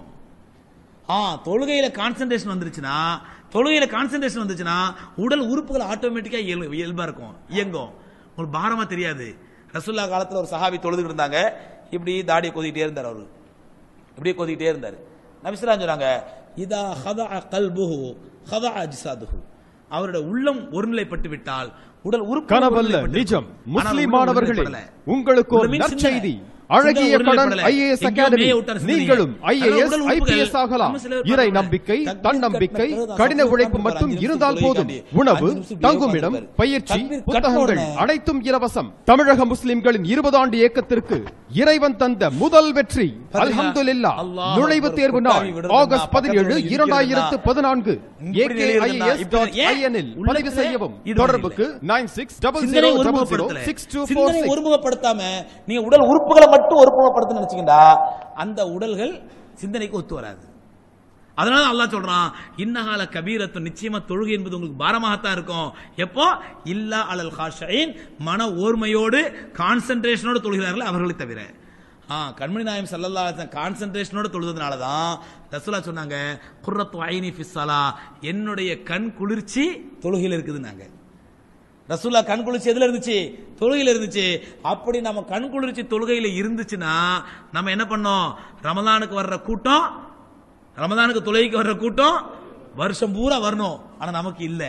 ஆ தொழுகையில கான்சென்ட்ரேஷன் வந்துருச்சுன்னா தொழுகையில கான்சென்ட்ரேஷன் வந்துச்சுன்னா உடல் உறுப்புகள் ஆட்டோமேட்டிக்கா இயல்பு இயல்பா இருக்கும் இயங்கும் உங்களுக்கு பாரமா தெரியாது ரசூல்லா காலத்துல ஒரு சஹாபி தொழுதுகிட்டு இருந்தாங்க இப்படி தாடியை கொதிக்கிட்டே இருந்தார் அவரு இப்படியே கொதிக்கிட்டே இருந்தார் நபிசுலாம் சொன்னாங்க இதா ஹதா கல்புஹு ஹதா அஜ்சாதுஹு அவருடைய உள்ளம் ஒருநிலைப்பட்டு விட்டால் உடல் உறுப்பு கனவல்ல ஒருநிலைப்பட்டு நிஜம் இருக்கும். முஸ்லிம் ஆனால் மாணவர்களே ஒருநிலைப்படல. உங்களுக்கு ஒரு உள்ள மீன் நற்செய்தி சிந்தனை. அழகிய சிந்தனை கடன் ஒருநிலைப்படல. ஐஏஎஸ் எங்கேயோ அகாடமி மேய விட்டாரு சிந்தனையை. நீங்களும் அதனால ஐஏஎஸ் உடல் உறுப்புகள் ஐபிஎஸ் ஆகலாம் நம்ம சிலர் இறை பார்க்கல. நம்பிக்கை தக்பீர் தன்னம்பிக்கை கட்டின கடின பிறகு உழைப்பு அஞ்சு மட்டும் நிமிஷம் இருந்தால் தொழுகை போதும் காட்டி. உணவு அஞ்சு நிமிஷம் தங்குமிடம் உட்கார்ந்து பயிற்சி தக்பீர் புத்தகங்கள் கட்டின உடனே அனைத்தும் இலவசம் தமிழக முஸ்லிம்களின் இருபது ஆண்டு இயக்கத்திற்கு இறைவன் தந்த முதல் வெற்றி பாத்தீங்களா? அல்ஹம்துலில்லாஹ் அல்லாஹ் நுழைவுத் அக்பர் தேர்வு நாள் கொட்டாவி விடுறதுன்னா, ஆகஸ்ட் பக்கத்துல பதினேழு இருக்கிறதுன்னா, இரண்டாயிரத்து பதினான்கு இப்படி ஏகே எழுதுனா, ஐஏஎஸ் இப்படி டாட் ஏன்? ஐஎன்இல் பதிவு உள்ளத்திலே செய்யவும் ஈடுபாடு தொடர்புக்கு நைன் சிக்ஸ் டபுள் சிந்தனை ஜீரோ டபுள் ஜீரோ ஒருமுகப்படுத்தல சிக்ஸ் டூ ஃபோர் சிந்தனை சிக்ஸ் ஒருமுகப்படுத்தாம நீங்க உடல் உறுப்புகளை மட்டும் ஒருமுகப்படுத்த நினைச்சீங்கன்னா அந்த உடல்கள் சிந்தனைக்கு ஒத்து வராது அதனால அல்லாஹ் சொல்றான் இன்னஹால கபீரத்து நிச்சயமா தொழுகை என்பது உங்களுக்கு பாரமாகத்தான் இருக்கும் எப்போ இல்லா அலல் ஹாஷைன் மன ஓர்மையோடு கான்சென்ட்ரேஷனோடு தொழுகிறார்கள் அவர்களை தவிர ஆ கண்மணி நாயம் சல்லல்லா கான்சென்ட்ரேஷனோட தொழுதுனால தான் ரசூலா சொன்னாங்க குர்ரத்து ஐனி ஃபிஸ்ஸலா என்னுடைய கண் குளிர்ச்சி தொழுகையில் இருக்குதுன்னாங்க ரசூல்லா கண் குளிர்ச்சி எதுல இருந்துச்சு தொழுகையில இருந்துச்சு அப்படி நம்ம கண் குளிர்ச்சி தொழுகையில இருந்துச்சுன்னா நம்ம என்ன பண்ணோம் ரமலானுக்கு வர்ற கூட்டம் ரமலானுக்கு தொழுகைக்கு வர்ற கூட்டம் வருஷம் பூரா வரணும் ஆனா நமக்கு இல்ல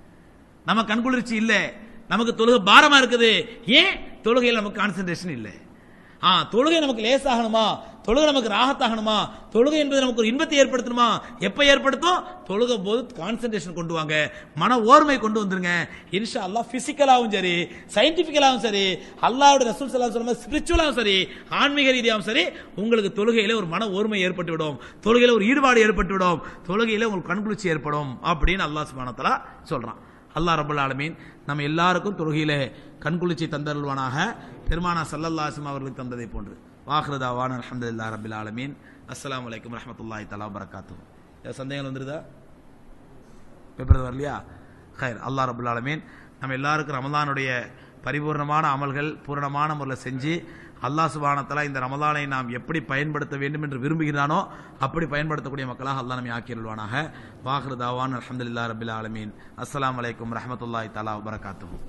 நம்ம கண் குளிர்ச்சி இல்ல நமக்கு தொழுகை பாரமா இருக்குது ஏன் தொழுகையில் நமக்கு கான்சென்ட்ரேஷன் இல்லை ஆ தொழுகை நமக்கு லேசாகணுமா தொழுகை நமக்கு ராகத்தாகணுமா தொழுகை என்பது நமக்கு ஒரு இன்பத்தை ஏற்படுத்தணுமா எப்ப ஏற்படுத்தும் தொழுகை போது கான்சென்ட்ரேஷன் கொண்டு வாங்க மன ஓர்மை கொண்டு வந்துருங்க இன்ஷா அல்லாஹ் பிசிக்கலாவும் சரி சயின்டிபிக்கலாவும் சரி அல்லாஹ்வுடைய ரசூல் ஸல்லல்லாஹு அலைஹி வஸல்லம் ஸ்பிரிச்சுவலாவும் சரி ஆன்மீக ரீதியாகவும் சரி உங்களுக்கு தொழுகையில ஒரு மன ஓர்மை ஏற்பட்டு விடும் தொழுகையில ஒரு ஈடுபாடு ஏற்பட்டு விடும் தொழுகையில உங்களுக்கு கண்குளிர்ச்சி ஏற்படும் அப்படின்னு அல்லாஹ் சுப்ஹானஹு வ தஆலா சொல்றான் அல்லாஹ் ரபுல் ஆலமீன் நம்ம எல்லாருக்கும் தொழுகையிலே கண்குளிர்ச்சி தந்தருள்வானாக பெருமானா சல்லல்லாஹும் அவர்களுக்கு தந்ததை போன்று வாஹ்ரதாவான் அல்ஹம்துலில்லாஹ் ரபில் ஆலமீன் அஸ்ஸலாமு அலைக்கும் ரஹ்மத்துல்லாஹி தஆலா வரகாத்துஹு ஏதாவது சந்தேகங்கள் வந்துருதா பேப்பர் வரலையா ஹைர் அல்லாஹ் ரபுல் ஆலமீன் நம்ம எல்லாருக்கும் ரமலானுடைய பரிபூர்ணமான அமல்கள் பூரணமான முறையில் செஞ்சு அல்லாஹ் சுபானத்தலா இந்த ரமலானை நாம் எப்படி பயன்படுத்த வேண்டும் என்று விரும்புகிறானோ அப்படி பயன்படுத்தக்கூடிய மக்களாக அல்லாஹ் நம்மை ஆக்கியருள்வானாக வாஹ்ரு தாவான் அல்ஹம்துலில்லாஹ் ரபில் ஆலமீன் அஸ்ஸலாமு அலைக்கும் ரஹ்மத்துல்லாஹி தஆலா வரகாத்துஹு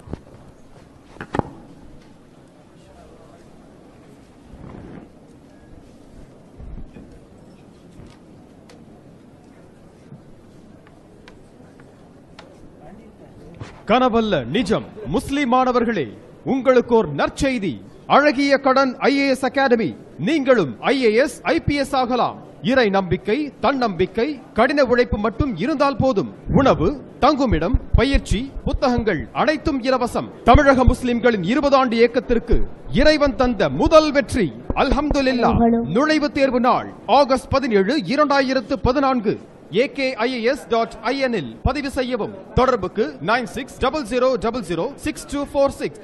கனவல்ல நிஜம் முஸ்லிம் மாணவர்களே உங்களுக்கு ஒரு நற்செய்தி அழகிய கடன் ஐஏஎஸ் அகாடமி நீங்களும் ஐஏஎஸ் ஐபிஎஸ் ஆகலாம் இறை நம்பிக்கை தன்னம்பிக்கை கடின உழைப்பு மட்டும் இருந்தால் போதும் உணவு தங்குமிடம் பயிற்சி புத்தகங்கள் அனைத்தும் இலவசம் தமிழக முஸ்லிம்களின் இருபது ஆண்டு இயக்கத்திற்கு இறைவன் தந்த முதல் வெற்றி அல்ஹம்துலில்லாஹ் நுழைவுத் தேர்வு நாள் ஆகஸ்ட் பதினேழு இரண்டாயிரத்து பதினான்கு ஏகேஐஏஎஸ் டாட் ஐஎன்இல் பதிவு செய்யவும் தொடர்புக்கு nine six double zero double zero six two four six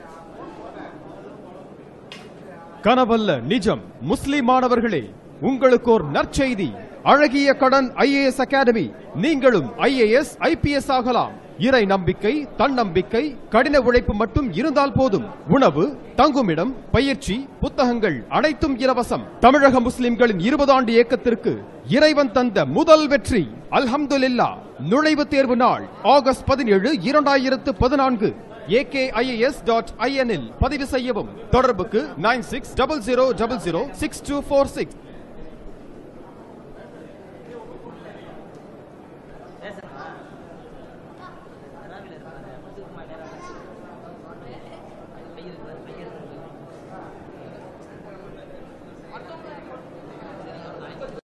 கனவல்ல நிஜம் முஸ்லிம் மாணவர்களே உங்களுக்கு ஒரு நற்செய்தி அழகிய கடன் ஐஏஎஸ் அகாடமி நீங்களும் ஐஏஎஸ் ஐபிஎஸ் ஆகலாம் இறை நம்பிக்கை தன்னம்பிக்கை கடின உழைப்பு மட்டும் இருந்தால் போதும் உணவு தங்குமிடம் பயிற்சி புத்தகங்கள் அனைத்தும் இலவசம் தமிழக முஸ்லிம்களின் இருபது ஆண்டு இயக்கத்திற்கு இறைவன் தந்த முதல் வெற்றி அல்ஹம்துலில்லாஹ் நுழைவுத் தேர்வு நாள் ஆகஸ்ட் பதினேழு இரண்டாயிரத்து பதினான்கு ஏகேஐஏஎஸ் டாட் ஐஎன்இல் பதிவு செய்யவும் தொடர்புக்கு nine six double zero double zero six two four six